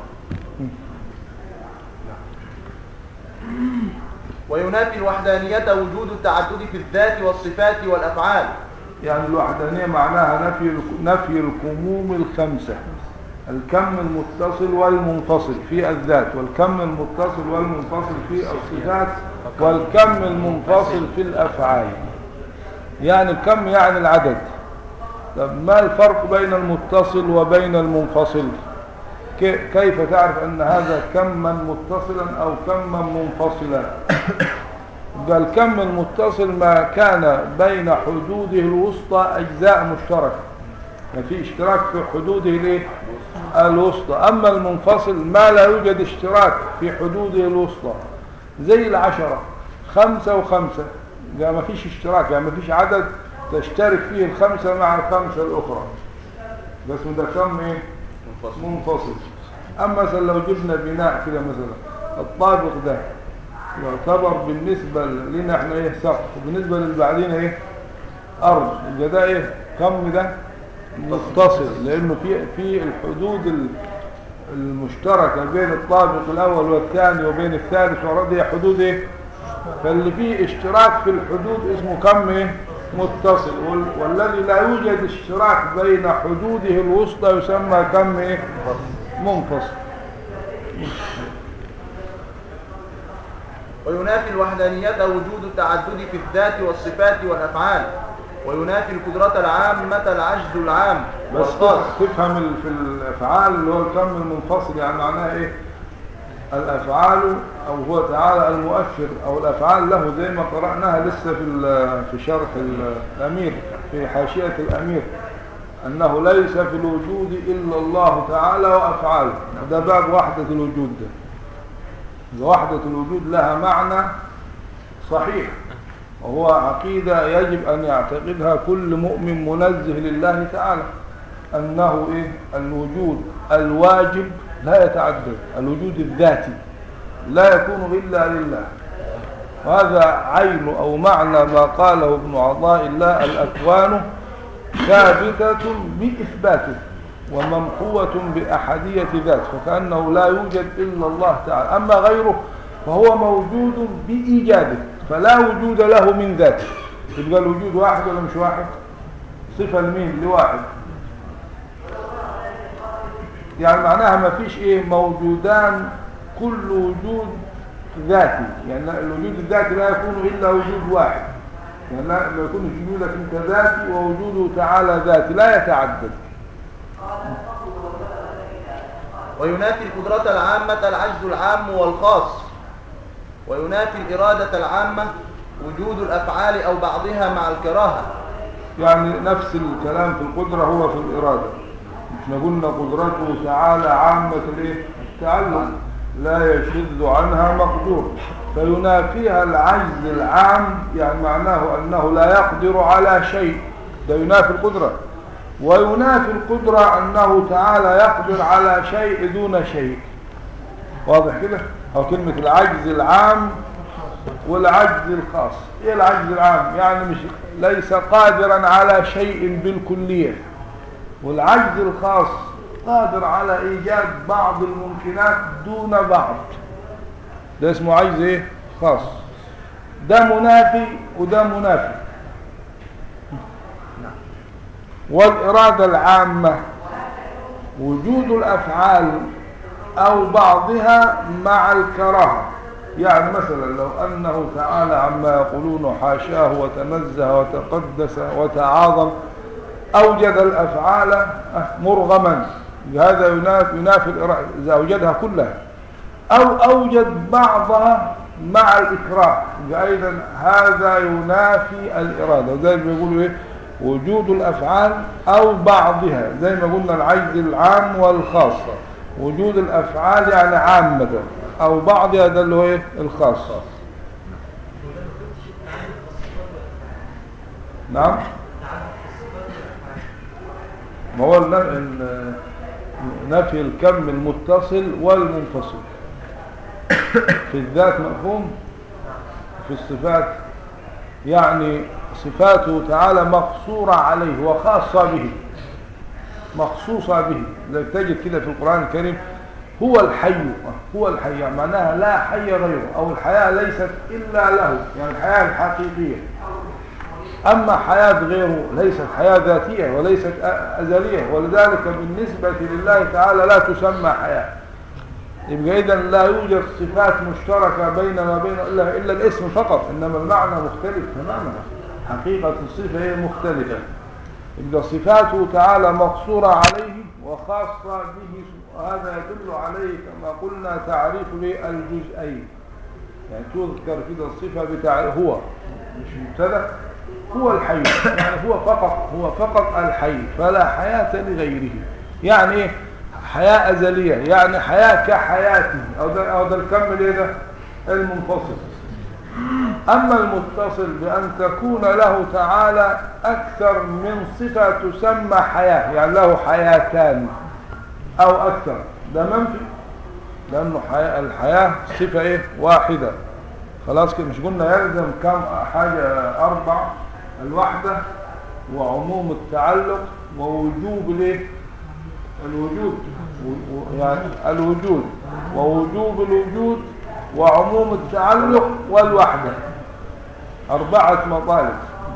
وينافي الوحدانية وجود التعدد في الذات والصفات والأفعال يعني الوحدانية معناها نفي نفي الكموم الخمسة الكم المتصل والمنفصل في الذات والكم المتصل والمنفصل في الصفات والكم المنفصل في الأفعال يعني الكم يعني العدد طب ما الفرق بين المتصل وبين المنفصل كي- كيف تعرف أن هذا كما متصلا أو كما منفصلا قال كم المتصل ما كان بين حدوده الوسطى أجزاء مشتركة ما في اشتراك في حدوده الايه الوسطى أما المنفصل ما لا يوجد اشتراك في حدوده الوسطى زي العشرة خمسة وخمسة ده ما فيش اشتراك يعني ما فيش عدد تشترك فيه الخمسة مع الخمسة الأخرى بس ده كم ايه منفصل منفصل أما مثلا لو جبنا بناء كده مثلا الطابق ده يعتبر بالنسبة لنا احنا ايه سقف وبالنسبة للبعدين ايه أرض يبقى ده ايه كم ده متصل لأنه في في الحدود ال- المشتركة بين الطابق الأول والثاني وبين الثالث والرابع هي حدود ايه فاللي فيه اشتراك في الحدود اسمه كم ايه متصل وال- والذي لا يوجد اشتراك بين حدوده الوسطى يسمى كم ايه منفصل وينافي الوحدانية وجود التعدد في الذات والصفات والأفعال وينافي القدرة العامة العجز العام بس والخاص تفهم ال- في الافعال اللي هو الكم المنفصل يعني معناها ايه الافعال او هو تعالى المؤثر او الافعال له زي ما قراناها لسه في ال- في شرح ال- الامير في حاشيه الامير انه ليس في الوجود الا الله تعالى وافعاله ده باب وحده الوجود ده وحده الوجود لها معنى صحيح وهو عقيدة يجب أن يعتقدها كل مؤمن منزه لله تعالى أنه إيه؟ الوجود الواجب لا يتعدد الوجود الذاتي لا يكون إلا لله وهذا عين أو معنى ما قاله ابن عطاء الله الأكوان ثابتة بإثباته وممحوة بأحدية ذات فكأنه لا يوجد إلا الله تعالى أما غيره فهو موجود بإيجاده فلا وجود له من ذاته يبقى الوجود واحد ولا مش واحد صفة لمين لواحد يعني معناها ما فيش ايه موجودان كل وجود ذاتي يعني الوجود الذاتي لا يكون إلا وجود واحد يعني لا لا يكون وجودك انت ذاتي ووجوده تعالى ذاتي لا يتعدد وينافي القدرة العامة العجز العام والخاص وينافي الإرادة العامة وجود الأفعال أو بعضها مع الكراهة يعني نفس الكلام في القدرة هو في الإرادة احنا قلنا قدرته تعالى عامة الايه التعلم لا يشذ عنها مقدور فينافيها العجز العام يعني معناه أنه لا يقدر على شيء ده ينافي القدرة وينافي القدرة أنه تعالى يقدر على شيء دون شيء واضح كده أو كلمة العجز العام والعجز الخاص ايه العجز العام يعني مش ليس قادرا على شيء بالكلية والعجز الخاص قادر على ايجاد بعض الممكنات دون بعض ده اسمه عجز ايه خاص ده منافي وده منافي والإرادة العامة وجود الأفعال أو بعضها مع الكراهة يعني مثلا لو أنه تعالى عما يقولون حاشاه وتنزه وتقدس وتعاظم أوجد الأفعال مرغما هذا ينافي, ينافي الإرادة إذا أوجدها كلها أو أوجد بعضها مع الإكراه أيضا هذا ينافي الإرادة زي ما بيقولوا إيه وجود الأفعال أو بعضها زي ما قلنا العجز العام والخاصة وجود الأفعال يعني عامة أو بعضها ده اللي هو إيه الخاصة نعم ما هو الن- ال- نفي الكم المتصل والمنفصل في الذات مفهوم في الصفات يعني صفاته تعالى مقصورة عليه وخاصة به مخصوصة به لذلك تجد كده في القرآن الكريم هو الحي هو الحي يعني معناها لا حي غيره أو الحياة ليست إلا له يعني الحياة الحقيقية أما حياة غيره ليست حياة ذاتية وليست أ- أزلية ولذلك بالنسبة لله تعالى لا تسمى حياة يبقى إذا لا يوجد صفات مشتركة بيننا وبين إلا, إلا الاسم فقط إنما المعنى مختلف تماما حقيقة الصفة هي مختلفة يبقى صفاته تعالى مقصورة عليه وخاصة به وهذا يدل عليه كما قلنا تعريف للجزئين يعني تذكر كده الصفة بتاع هو مش مبتدا هو الحي يعني هو فقط هو فقط الحي فلا حياة لغيره يعني ايه حياة أزلية يعني حياة كحياته أو ده, أو ده الكمل ايه ده المنفصل أما المتصل بأن تكون له تعالى أكثر من صفة تسمى حياة يعني له حياتان أو أكثر ده منفي لأنه حياة الحياة صفة إيه واحدة خلاص كده مش قلنا يلزم كم حاجة أربع الوحدة وعموم التعلق ووجوب الايه الوجود و- و- يعني الوجود ووجوب الوجود وعموم التعلق والوحدة أربعة مطالب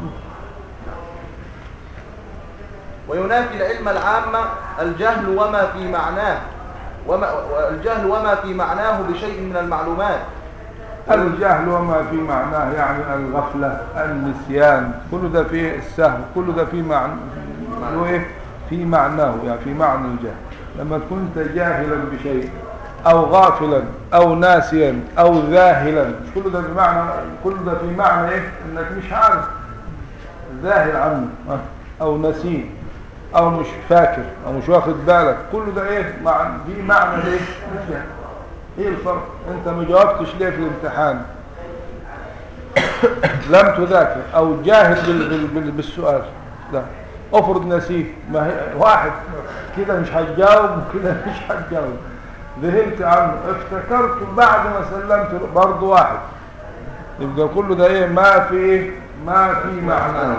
وينافي العلم العام الجهل وما في معناه وما الجهل وما في معناه بشيء من المعلومات الجهل وما في معناه يعني الغفلة النسيان كل ده فيه السهو كل ده فيه معنى له إيه؟ في معناه يعني في معنى الجهل لما تكون انت جاهلا بشيء او غافلا او ناسيا او ذاهلا كل ده بمعنى كل ده في معنى ايه انك مش عارف ذاهل عنه آه، او نسيه او مش فاكر او مش واخد بالك كل ده ايه مع في معنى ايه الجهل ايه الفرق انت ما جاوبتش ليه في الامتحان لم تذاكر او جاهل بال بال بال بالسؤال لا افرض نسيت ما هي واحد كده مش هتجاوب وكده مش هتجاوب ذهلت عنه افتكرت بعد ما سلمت له برضه واحد يبقى كله ده ايه ما في ايه ما في معنى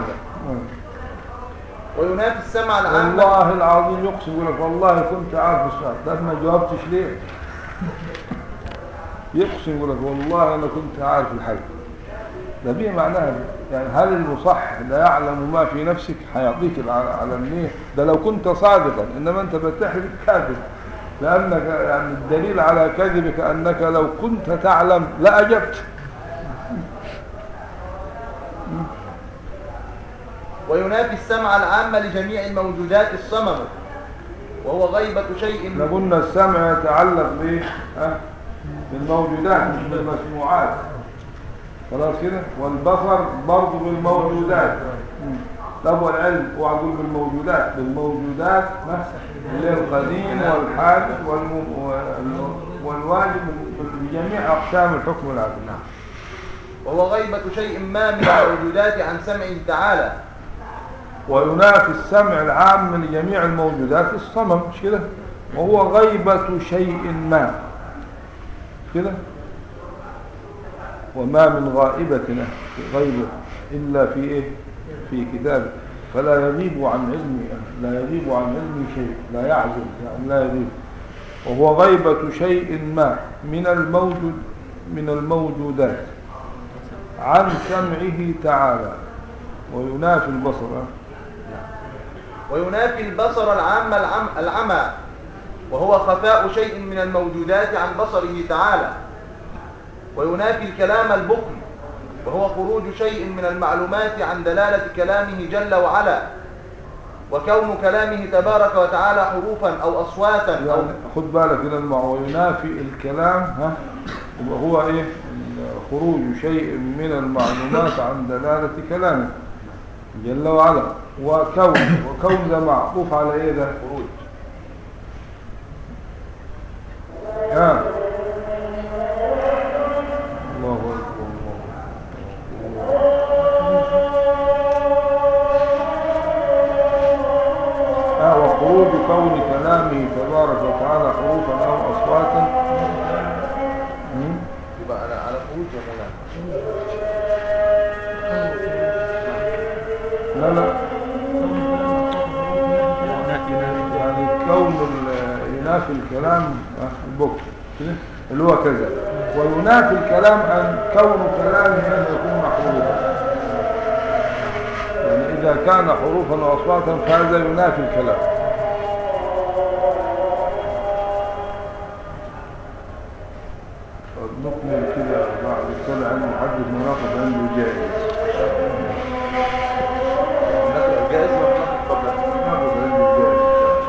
وينافي السمع العام والله العظيم يقسم يقول لك والله كنت عارف السؤال ده ما جاوبتش ليه يقسم يقول لك والله انا كنت عارف الحل ده بيه معناها يعني هل المصح لا يعلم ما في نفسك هيعطيك الع- على النية ده لو كنت صادقا انما انت بتحلف كاذب لانك يعني الدليل على كذبك انك لو كنت تعلم لاجبت وينافي السمع العام لجميع الموجودات الصمم وهو غيبة شيء احنا قلنا السمع يتعلق بايه ها بالموجودات مش بالمسموعات خلاص كده والبصر برضه بالموجودات مم. طب والعلم اوعى تقول بالموجودات بالموجودات نفسها اللي هي القديم والحادث والم... وال- والواجب جميع أقسام الحكم العدل نعم وهو غيبة شيء ما من الموجودات عن سمعه تعالى وينافي السمع العام لجميع الموجودات الصمم مش كده وهو غيبة شيء ما مش كده وما من غائبة غيبة إلا في إيه في كتابه فلا يغيب عن علمه لا يغيب عن علمه شيء لا يعزل يعني لا يغيب وهو غيبة شيء ما من الموجود من الموجودات عن سمعه تعالى وينافي البصر ها؟ وينافي البصر العام العم العمى وهو خفاء شيء من الموجودات عن بصره تعالى وينافي الكلام البكم وهو خروج شيء من المعلومات عن دلالة كلامه جل وعلا وكون كلامه تبارك وتعالى حروفا أو أصواتا أو يعني خد بالك كده المع- وينافي الكلام ها يبقى هو ايه خروج شيء من المعلومات عن دلالة كلامه جل وعلا وكون وكون ده معطوف على ايه ده خروج ها الله اكبر الله آه وخروج كون كلامه تبارك وتعالى حروفا او اصواتا مم. يبقى على على خروج ولا لا لا لا يعني كون ال- ينافي الكلام آه، البكر كده؟ اللي هو كذا وينافي الكلام أن كون كلامه أن يكون حروفا يعني إذا كان حروفا وأصواتا فهذا ينافي الكلام طب نكمل كده بعد السنة عن محدد مناقض عنده جائز نقرأ الجائز ولا نقرأ قبل ناخذ عنده جائز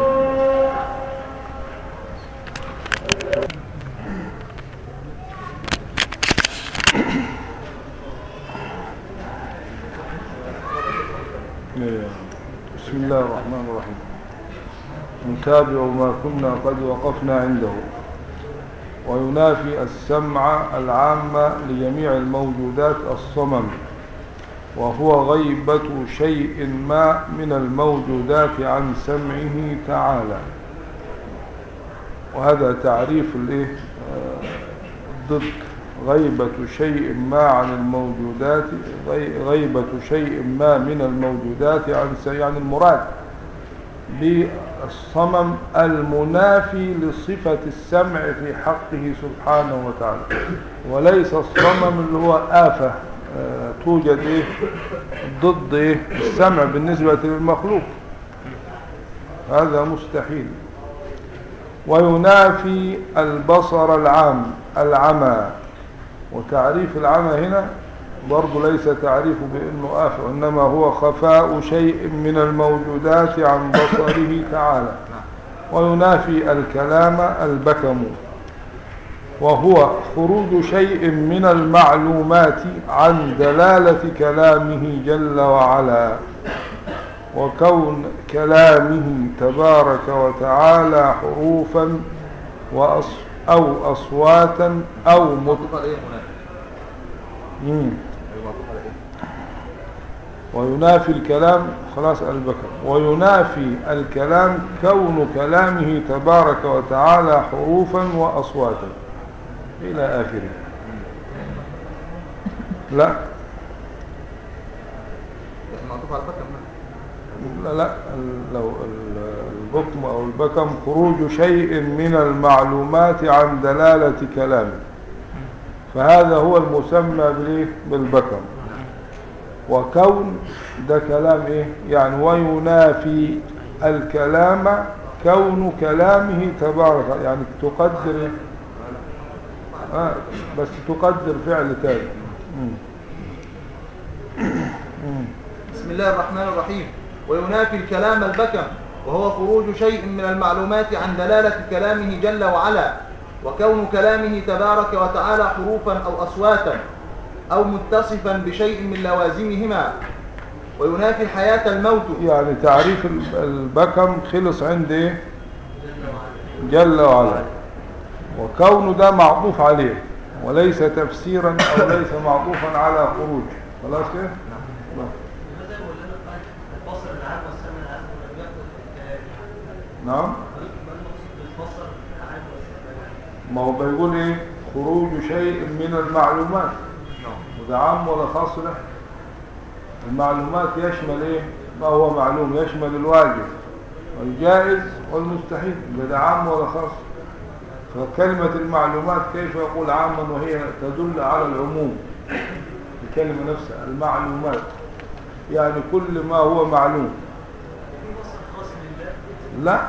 بسم الله الرحمن الرحيم نتابع ما كنا قد وقفنا عنده وينافي السمع العام لجميع الموجودات الصمم وهو غيبة شيء ما من الموجودات عن سمعه تعالى وهذا تعريف الايه آه، ضد غيبة شيء ما عن الموجودات غي- غيبة شيء ما من الموجودات عن س- يعني المراد بالصمم المنافي لصفة السمع في حقه سبحانه وتعالى وليس الصمم اللي هو آفة آه، توجد إيه ضد إيه السمع بالنسبة للمخلوق هذا مستحيل وينافي البصر العام العمى وتعريف العمى هنا برضه ليس تعريفه بأنه آفة إنما هو خفاء شيء من الموجودات عن بصره تعالى وينافي الكلام البكم وهو خروج شيء من المعلومات عن دلالة كلامه جل وعلا وكون كلامه تبارك وتعالى حروفا وأص أو أصواتا أو مت... معطوف على ايه هناك مم. أيوة، معطوف على ايه وينافي الكلام خلاص البكر وينافي الكلام كون كلامه تبارك وتعالى حروفا وأصواتا إلى آخره لا لكن معطوف على البكم لا لا ال- لو ال- البكم أو البكم خروج شيء من المعلومات عن دلالة كلامه فهذا هو المسمى بالإيه؟ بالبكم وكون ده كلام إيه يعني وينافي الكلام كون كلامه تبارك يعني تقدر إيه؟ آه بس تقدر فعل تاني مم. مم. بسم الله الرحمن الرحيم وينافي الكلام البكم وهو خروج شيء من المعلومات عن دلالة كلامه جل وعلا وكون كلامه تبارك وتعالى حروفا أو أصواتا أو متصفا بشيء من لوازمهما وينافي حياة الموت يعني تعريف ال- البكم خلص عند ايه جل وعلا وكونه ده معطوف عليه وليس تفسيرا أو ليس معطوفا على خروج خلاص كده؟ نعم. لماذا يقول لنا قال البصر العام والسمع العام ولم يكن الكلام نعم ما المقصود بالبصر العام والسمع العام ما هو بيقول ايه خروج شيء من المعلومات وده عام ولا خاص له المعلومات يشمل ايه ما هو معلوم يشمل الواجب والجائز والمستحيل يبقى ده عام ولا خاص فكلمة المعلومات كيف يقول عاما وهي تدل على العموم الكلمة نفسها المعلومات يعني كل ما هو معلوم في بصر خاص لله لا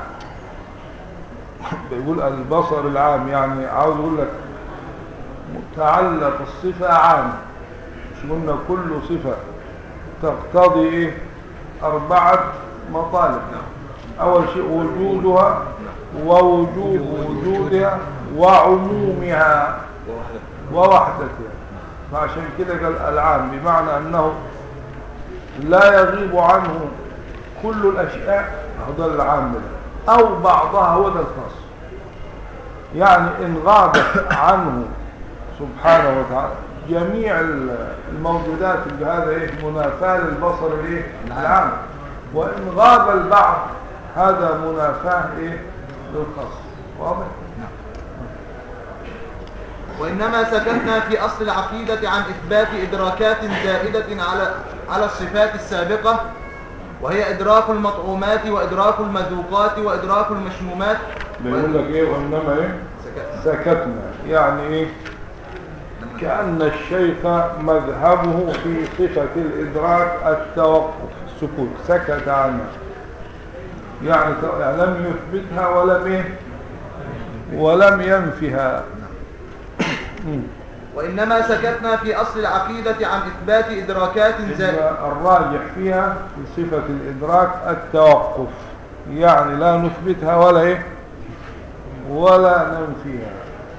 بيقول البصر العام يعني عاوز اقول لك متعلق الصفة عام مش قلنا كل صفة تقتضي ايه اربعة مطالب اول شيء وجودها ووجوب وجودها وعمومها ووحدتها فعشان كده قال العام بمعنى انه لا يغيب عنه كل الاشياء هو ده العام ده او بعضها هو ده الخاص يعني ان غابت عنه سبحانه وتعالى جميع الموجودات اللي هذا ايه منافاة للبصر الايه العام وان غاب البعض هذا منافاة ايه للخاص واضح وإنما سكتنا في أصل العقيدة عن إثبات إدراكات زائدة على على الصفات السابقة وهي إدراك المطعومات وإدراك المذوقات وإدراك المشمومات بيقول لك ايه وانما ايه سكتنا سكتنا يعني ايه كأن الشيخ مذهبه في صفة الإدراك التوقف السكوت سكت عنها يعني ت- يعني لم يثبتها ولم إيه؟ ولم ينفها مم. وإنما سكتنا في أصل العقيدة عن إثبات إدراكات زائدة يبقى الراجح فيها في صفة الإدراك التوقف يعني لا نثبتها ولا إيه ولا ننفيها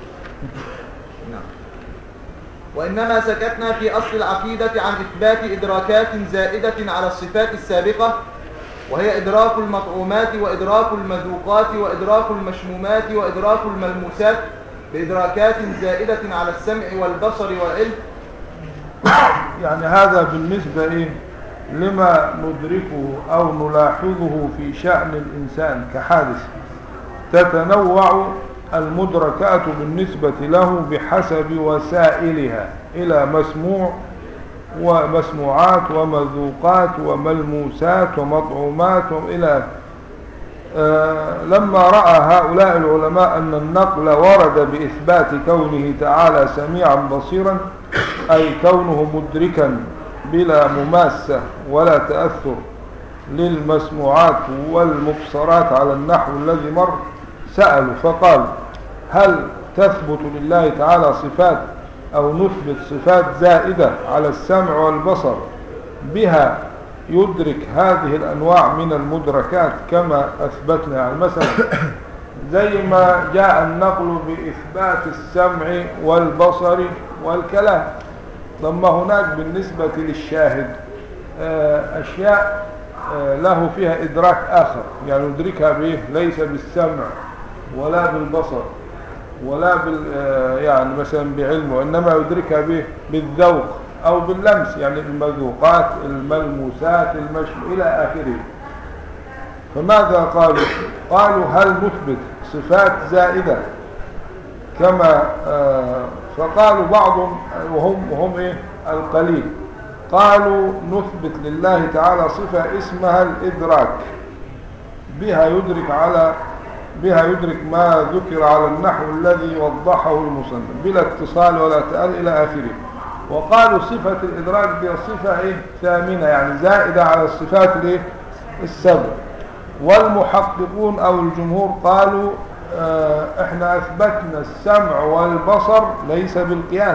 وإنما سكتنا في أصل العقيدة عن إثبات إدراكات زائدة على الصفات السابقة وهي إدراك المطعومات وإدراك المذوقات وإدراك المشمومات وإدراك الملموسات بإدراكات زائدة على السمع والبصر والعلم يعني هذا بالنسبة إيه لما ندركه أو نلاحظه في شأن الإنسان كحادث تتنوع المدركات بالنسبة له بحسب وسائلها إلى مسموع ومسموعات ومذوقات وملموسات ومطعومات وإلى آه، لما رأى هؤلاء العلماء أن النقل ورد بإثبات كونه تعالى سميعا بصيرا أي كونه مدركا بلا مماسة ولا تأثر للمسموعات والمبصرات على النحو الذي مر سألوا فقال هل تثبت لله تعالى صفات أو نثبت صفات زائدة على السمع والبصر بها يدرك هذه الأنواع من المدركات كما أثبتنا يعني مثلا زي ما جاء النقل بإثبات السمع والبصر والكلام لما هناك بالنسبة للشاهد آه، أشياء آه، له فيها إدراك آخر يعني يدركها به ليس بالسمع ولا بالبصر ولا بال آه، يعني مثلا بعلم وإنما يدركها به بالذوق أو باللمس يعني المذوقات الملموسات المشم إلى آخره فماذا قالوا قالوا هل نثبت صفات زائدة كما آه، فقالوا بعضهم وهم وهم ايه القليل قالوا نثبت لله تعالى صفة اسمها الإدراك بها يدرك على بها يدرك ما ذكر على النحو الذي وضحه المصنف بلا اتصال ولا تأل إلى آخره وقالوا صفة الإدراك دي صفة إيه ثامنة يعني زائدة على الصفات الإيه السبع والمحققون أو الجمهور قالوا آه احنا أثبتنا السمع والبصر ليس بالقياس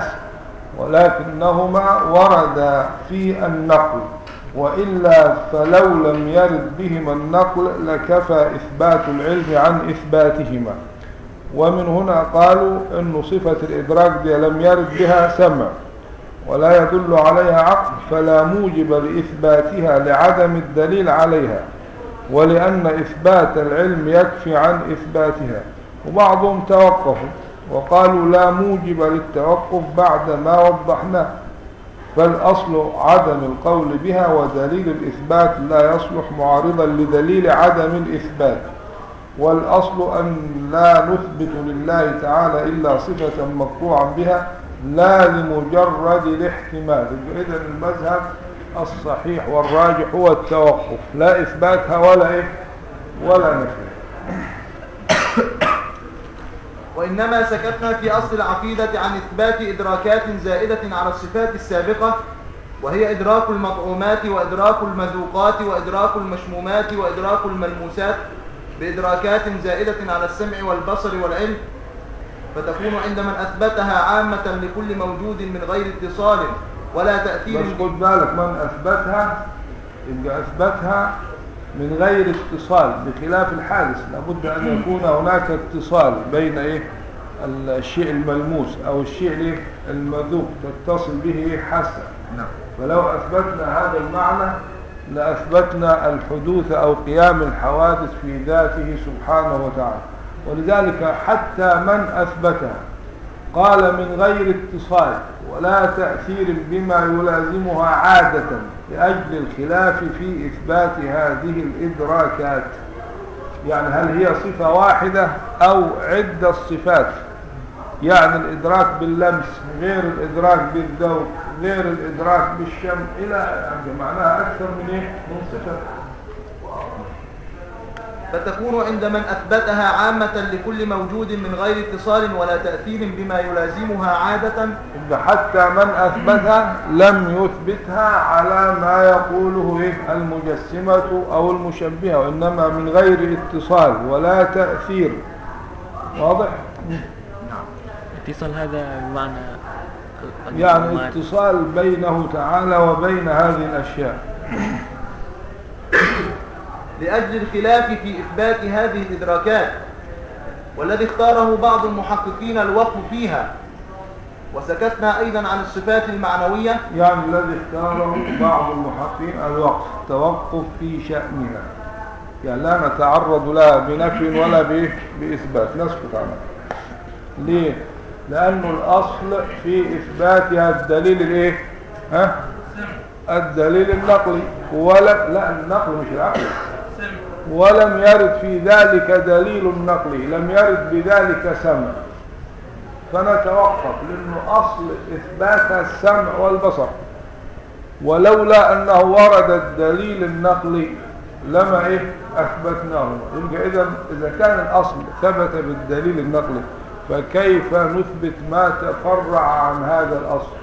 ولكنهما ورد في النقل وإلا فلو لم يرد بهما النقل لكفى إثبات العلم عن إثباتهما ومن هنا قالوا أن صفة الإدراك دي لم يرد بها سمع ولا يدل عليها عقل فلا موجب لإثباتها لعدم الدليل عليها ولأن إثبات العلم يكفي عن إثباتها وبعضهم توقفوا وقالوا لا موجب للتوقف بعد ما وضحناه فالأصل عدم القول بها ودليل الإثبات لا يصلح معارضا لدليل عدم الإثبات والأصل أن لا نثبت لله تعالى إلا صفة مقطوعا بها لا لمجرد الاحتمال إذا المذهب الصحيح والراجح هو التوقف لا إثباتها ولا إيه ولا نفي وإنما سكتنا في أصل العقيدة عن إثبات إدراكات زائدة على الصفات السابقة وهي إدراك المطعومات وإدراك المذوقات وإدراك المشمومات وإدراك الملموسات بإدراكات زائدة على السمع والبصر والعلم فتكون عند من أثبتها عامة لكل موجود من غير اتصال ولا تأثير بس خد بالك من أثبتها يبقى أثبتها من غير اتصال بخلاف الحادث لابد أن يكون هناك اتصال بين إيه الشيء الملموس أو الشيء الإيه؟ المذوق تتصل به إيه؟ حاسة نعم فلو أثبتنا هذا المعنى لأثبتنا الحدوث أو قيام الحوادث في ذاته سبحانه وتعالى ولذلك حتى من أثبتها قال من غير اتصال ولا تأثير بما يلازمها عادة لأجل الخلاف في إثبات هذه الإدراكات يعني هل هي صفة واحدة أو عدة صفات يعني الإدراك باللمس غير الإدراك بالذوق غير الإدراك بالشم إلى يعني معناها أكثر من إيه؟ من صفة فتكون عند من أثبتها عامة لكل موجود من غير اتصال ولا تأثير بما يلازمها عادة إذا حتى من أثبتها لم يثبتها على ما يقوله إيه؟ المجسمة أو المشبهة وإنما من غير اتصال ولا تأثير واضح؟ اتصال هذا بمعنى يعني المعلومات. اتصال بينه تعالى وبين هذه الأشياء لأجل الخلاف في إثبات هذه الإدراكات والذي اختاره بعض المحققين الوقف فيها وسكتنا أيضا عن الصفات المعنوية يعني الذي اختاره بعض المحققين الوقف توقف في شأنها يعني لا نتعرض لها بنفي ولا بإيه؟ بإثبات نسكت عنها ليه؟ لأنه الأصل في إثباتها الدليل الإيه؟ ها؟ الدليل النقلي ولا لا النقل مش العقل ولم يرد في ذلك دليل نقلي لم يرد بذلك سمع فنتوقف لأنه أصل إثبات السمع والبصر ولولا أنه ورد الدليل النقلي لما إيه أثبتناه يبقى إذا إذا كان الأصل ثبت بالدليل النقلي فكيف نثبت ما تفرع عن هذا الأصل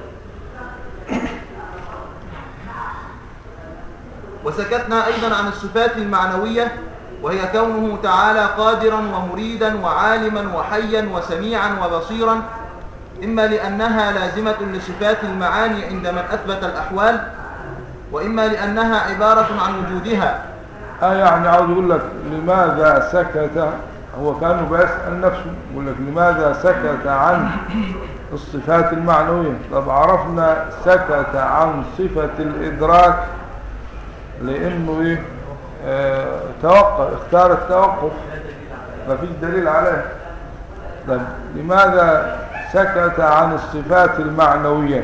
وسكتنا أيضا عن الصفات المعنوية وهي كونه تعالى قادرا ومريدا وعالما وحيا وسميعا وبصيرا إما لأنها لازمة لصفات المعاني عند من أثبت الأحوال وإما لأنها عبارة عن وجودها آه يعني عاوز يقول لك لماذا سكت هو كانه بيسأل نفسه يقول لك لماذا سكت عن الصفات المعنوية طب عرفنا سكت عن صفة الإدراك لأنه إيه آه توقف اختار التوقف ما فيش دليل عليه طب لماذا سكت عن الصفات المعنوية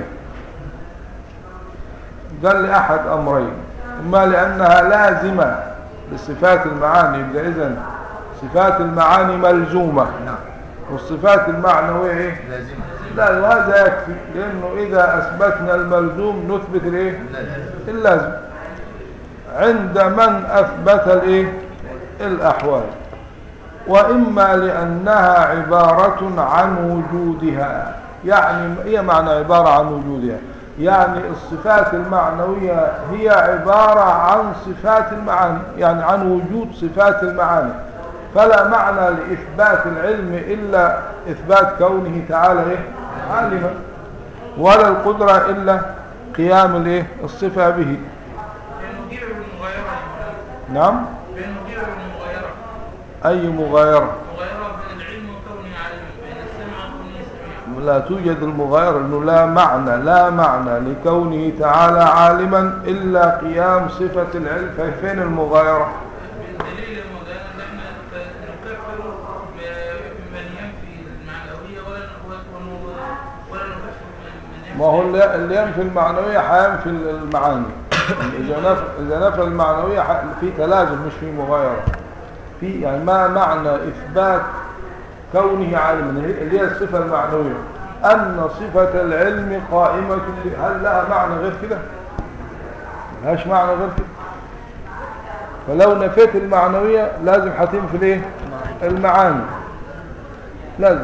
قال لي أحد أمرين إما لأنها لازمة لصفات المعاني يبقى إذن صفات المعاني ملزومة والصفات المعنوية إيه؟ لازمة لا وهذا يكفي لأنه إذا أثبتنا الملزوم نثبت الإيه؟ اللازم عند من أثبت الإيه؟ الأحوال وإما لأنها عبارة عن وجودها يعني هي معنى عبارة عن وجودها يعني الصفات المعنوية هي عبارة عن صفات المعاني يعني عن وجود صفات المعاني فلا معنى لإثبات العلم إلا إثبات كونه تعالى إيه؟ عالما ولا القدرة إلا قيام الإيه؟ الصفة به المغيرة والمغايرة نعم المغيرة والمغايرة أي مغايرة مغايرة بين العلم وكونه عالما بين السمع وكونه سميعا لا توجد المغايرة أنه لا معنى لا معنى لكونه تعالى عالما إلا قيام صفة العلم فين المغايرة من دليل المغايرة ان احنا نكفر بمن ينفي المعنوية ما هو اللي اللي ينفي المعنوية هينفي المعاني إذا نفى إذا نفى المعنوية ح- في تلازم مش في مغايرة في يعني ما معنى إثبات كونه عالما هي- اللي هي الصفة المعنوية أن صفة العلم قائمة ب- هل لها معنى غير كده؟ ملهاش معنى غير كده فلو نفيت المعنوية لازم هتنفي الايه؟ المعاني لازم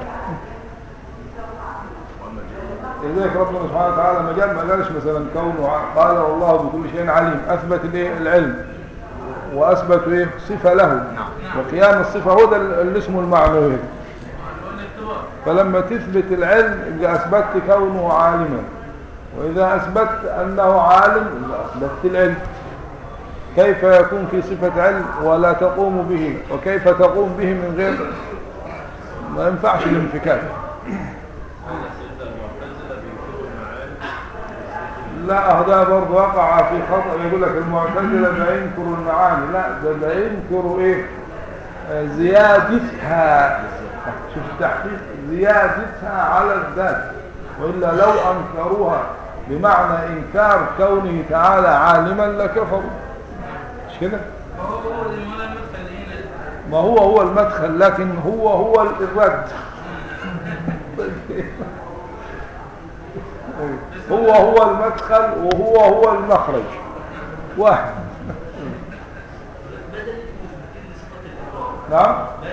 لذلك ربنا سبحانه وتعالى ما قال ما قالش مثلا كونه ع- قال والله بكل شيء عليم اثبت الايه العلم واثبت ايه صفه له وقيام الصفه هو ده اللي اسمه المعنوي والاختبار فلما تثبت العلم يبقى اثبتت كونه عالما واذا اثبتت انه عالم يبقى اثبتت العلم كيف يكون في صفه علم ولا تقوم به وكيف تقوم به من غير ما ينفعش الانفكاك لا ده برضه وقع في خطأ يقول لك المعتزلة بينكروا المعاني لا ده بينكروا ايه آه، زيادتها شوف التحقيق زيادتها على الذات وإلا لو أنكروها بمعنى إنكار كونه تعالى عالما لكفروا مش كده وهو هو ولا مثل هنا ما هو هو المدخل لكن هو هو الرد هو هو المدخل وهو هو المخرج واحد نعم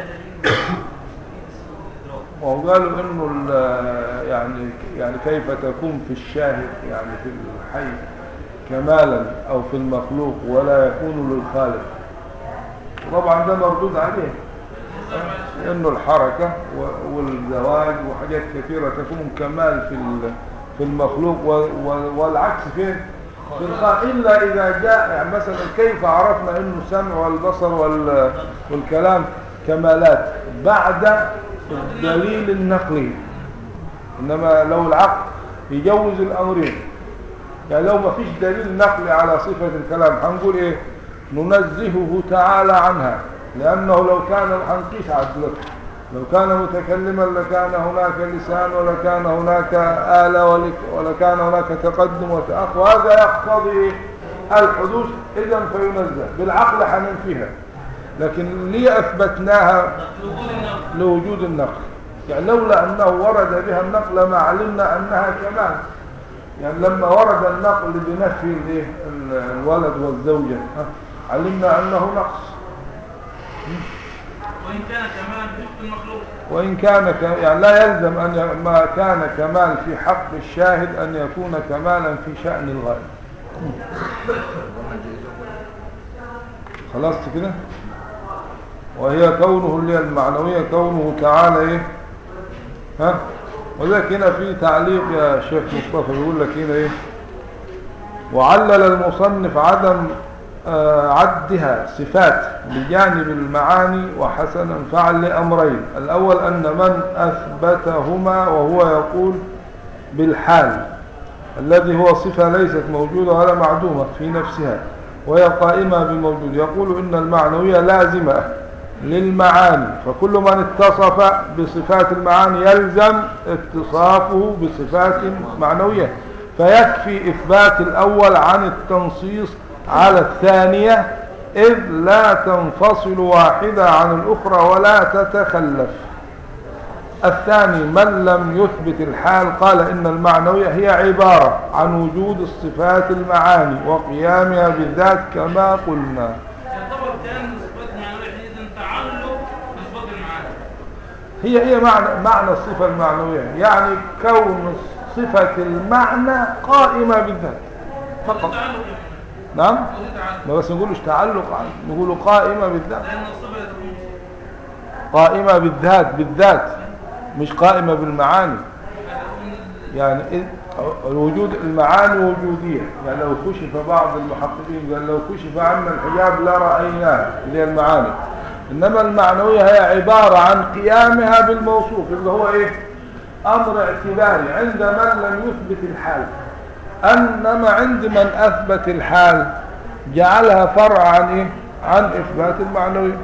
وقالوا انه ال- يعني يعني كيف تكون في الشاهد يعني في الحي كمالا او في المخلوق ولا يكون للخالق طبعا ده مردود عليه انه الحركة و- والزواج وحاجات كثيرة تكون كمال في ال- في المخلوق و- و- والعكس فين في الخالق الا اذا جاء يعني مثلا كيف عرفنا انه السمع والبصر وال- والكلام كمالات بعد الدليل النقلي انما لو العقل يجوز الامرين يعني لو ما فيش دليل نقلي على صفة الكلام هنقول ايه ننزهه تعالى عنها لأنه لو كان هنقيس عدلته لو كان متكلما لكان هناك لسان ولكان هناك آلة ولك- ولكان هناك تقدم وتأخر وهذا يقتضي الحدوث إذا فينزه بالعقل حننفيها لكن ليه أثبتناها وجود النقل لوجود النقل يعني لولا أنه ورد بها النقل ما علمنا أنها كمال يعني لما ورد النقل بنفي الإيه؟ ال- الولد والزوجة ها، علمنا أنه نقص وإن كان كمان في حق المخلوق وإن كان ك... يعني لا يلزم أن ي... ما كان كمال في حق الشاهد أن يكون كمالا في شأن الغائب خلاص كده وهي كونه اللي هي المعنوية كونه تعالى ايه ها وذلك هنا في تعليق يا شيخ مصطفى بيقول لك هنا ايه وعلل المصنف عدم آه، عدها صفات بجانب المعاني وحسنا فعل لأمرين الأول أن من أثبتهما وهو يقول بالحال الذي هو صفة ليست موجودة ولا معدومة في نفسها وهي قائمة بموجود يقول إن المعنوية لازمة للمعاني فكل من اتصف بصفات المعاني يلزم اتصافه بصفات معنوية فيكفي إثبات الأول عن التنصيص على الثانية إذ لا تنفصل واحدة عن الأخرى ولا تتخلف الثاني من لم يثبت الحال قال إن المعنوية هي عبارة عن وجود الصفات المعاني وقيامها بالذات كما قلنا يعتبر كان صفات معنوية حينئذ تعلق بصفات المعاني هي هي معنى معنى الصفة المعنوية يعني كون صفة المعنى قائمة بالذات فقط تعلق يعني. نعم وده تعلق ما بس نقولش تعلق عنه نقول قائمة بالذات لأن الصفة تكون قائمة بالذات بالذات مش قائمة بالمعاني يعني إذ- الوجود المعاني وجودية يعني لو كشف بعض المحققين قال لو كشف عنا الحجاب لرأيناه اللي هي المعاني إنما المعنوية هي عبارة عن قيامها بالموصوف اللي هو إيه أمر اعتباري عند من لم يثبت الحال أنما عند من أثبت الحال جعلها فرع عن إيه عن إثبات المعنوية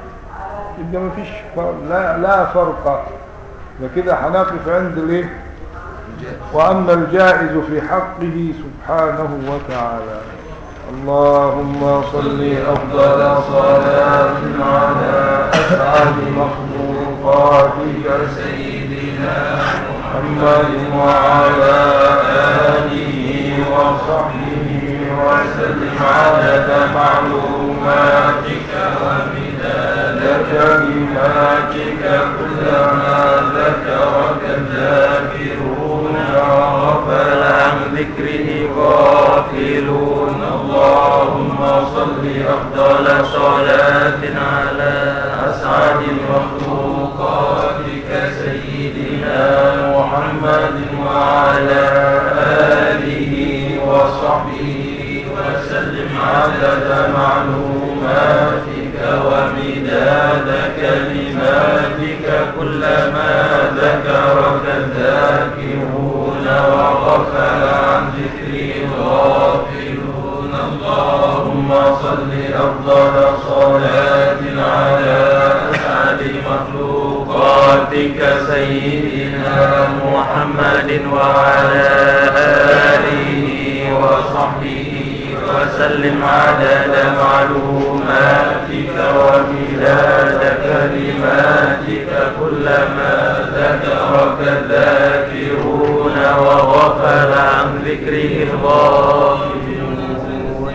يبقى ما فيش فرق لا, لا فرق وكده هنقف عند الايه وأما الجائز في حقه سبحانه وتعالى اللهم صل أفضل صلاة على أسعد مخلوقاتك سيدنا محمد وعلى آله وصحبه وسلم عدد معلوماتك ومداد كلماتك كلما ذكرك الذاكرون وغفل عن ذكره غافلون اللهم صل أفضل صلاة على أسعد مخلوقاتك سيدنا محمد وعلى آله وصحبه وسلم عدد معلوماتك ومداد كلماتك كلما ذكرك الذاكرون وغفل عن ذكر الغافلون اللهم صل أفضل صلاة على أسعد مخلوقاتك سيدنا محمد وعلى آله وصحبه وسلم عدد معلوماتك ومداد كلماتك كلما ذكرك الذاكرون وغفل عن ذكره الغافلون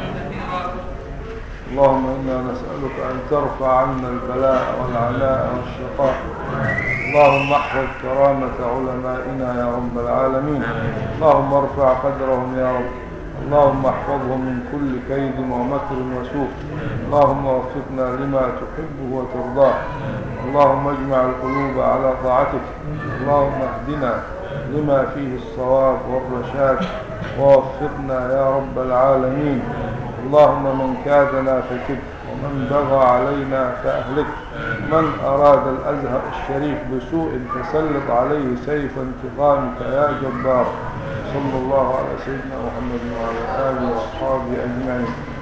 اللهم إنا نسألك أن ترفع عنا البلاء والعناء والشقاء اللهم احفظ كرامة علمائنا يا رب العالمين اللهم ارفع قدرهم يا رب اللهم احفظهم من كل كيد ومكر وسوء اللهم وفقنا لما تحبه وترضاه اللهم اجمع القلوب على طاعتك اللهم اهدنا لما فيه الصواب والرشاد ووفقنا يا رب العالمين اللهم من كادنا فكد ومن بغى علينا فأهلك من أراد الأزهر الشريف بسوء فسلط عليه سيف انتقامك يا جبار صلى الله على سيدنا محمد وعلى آله وأصحابه أجمعين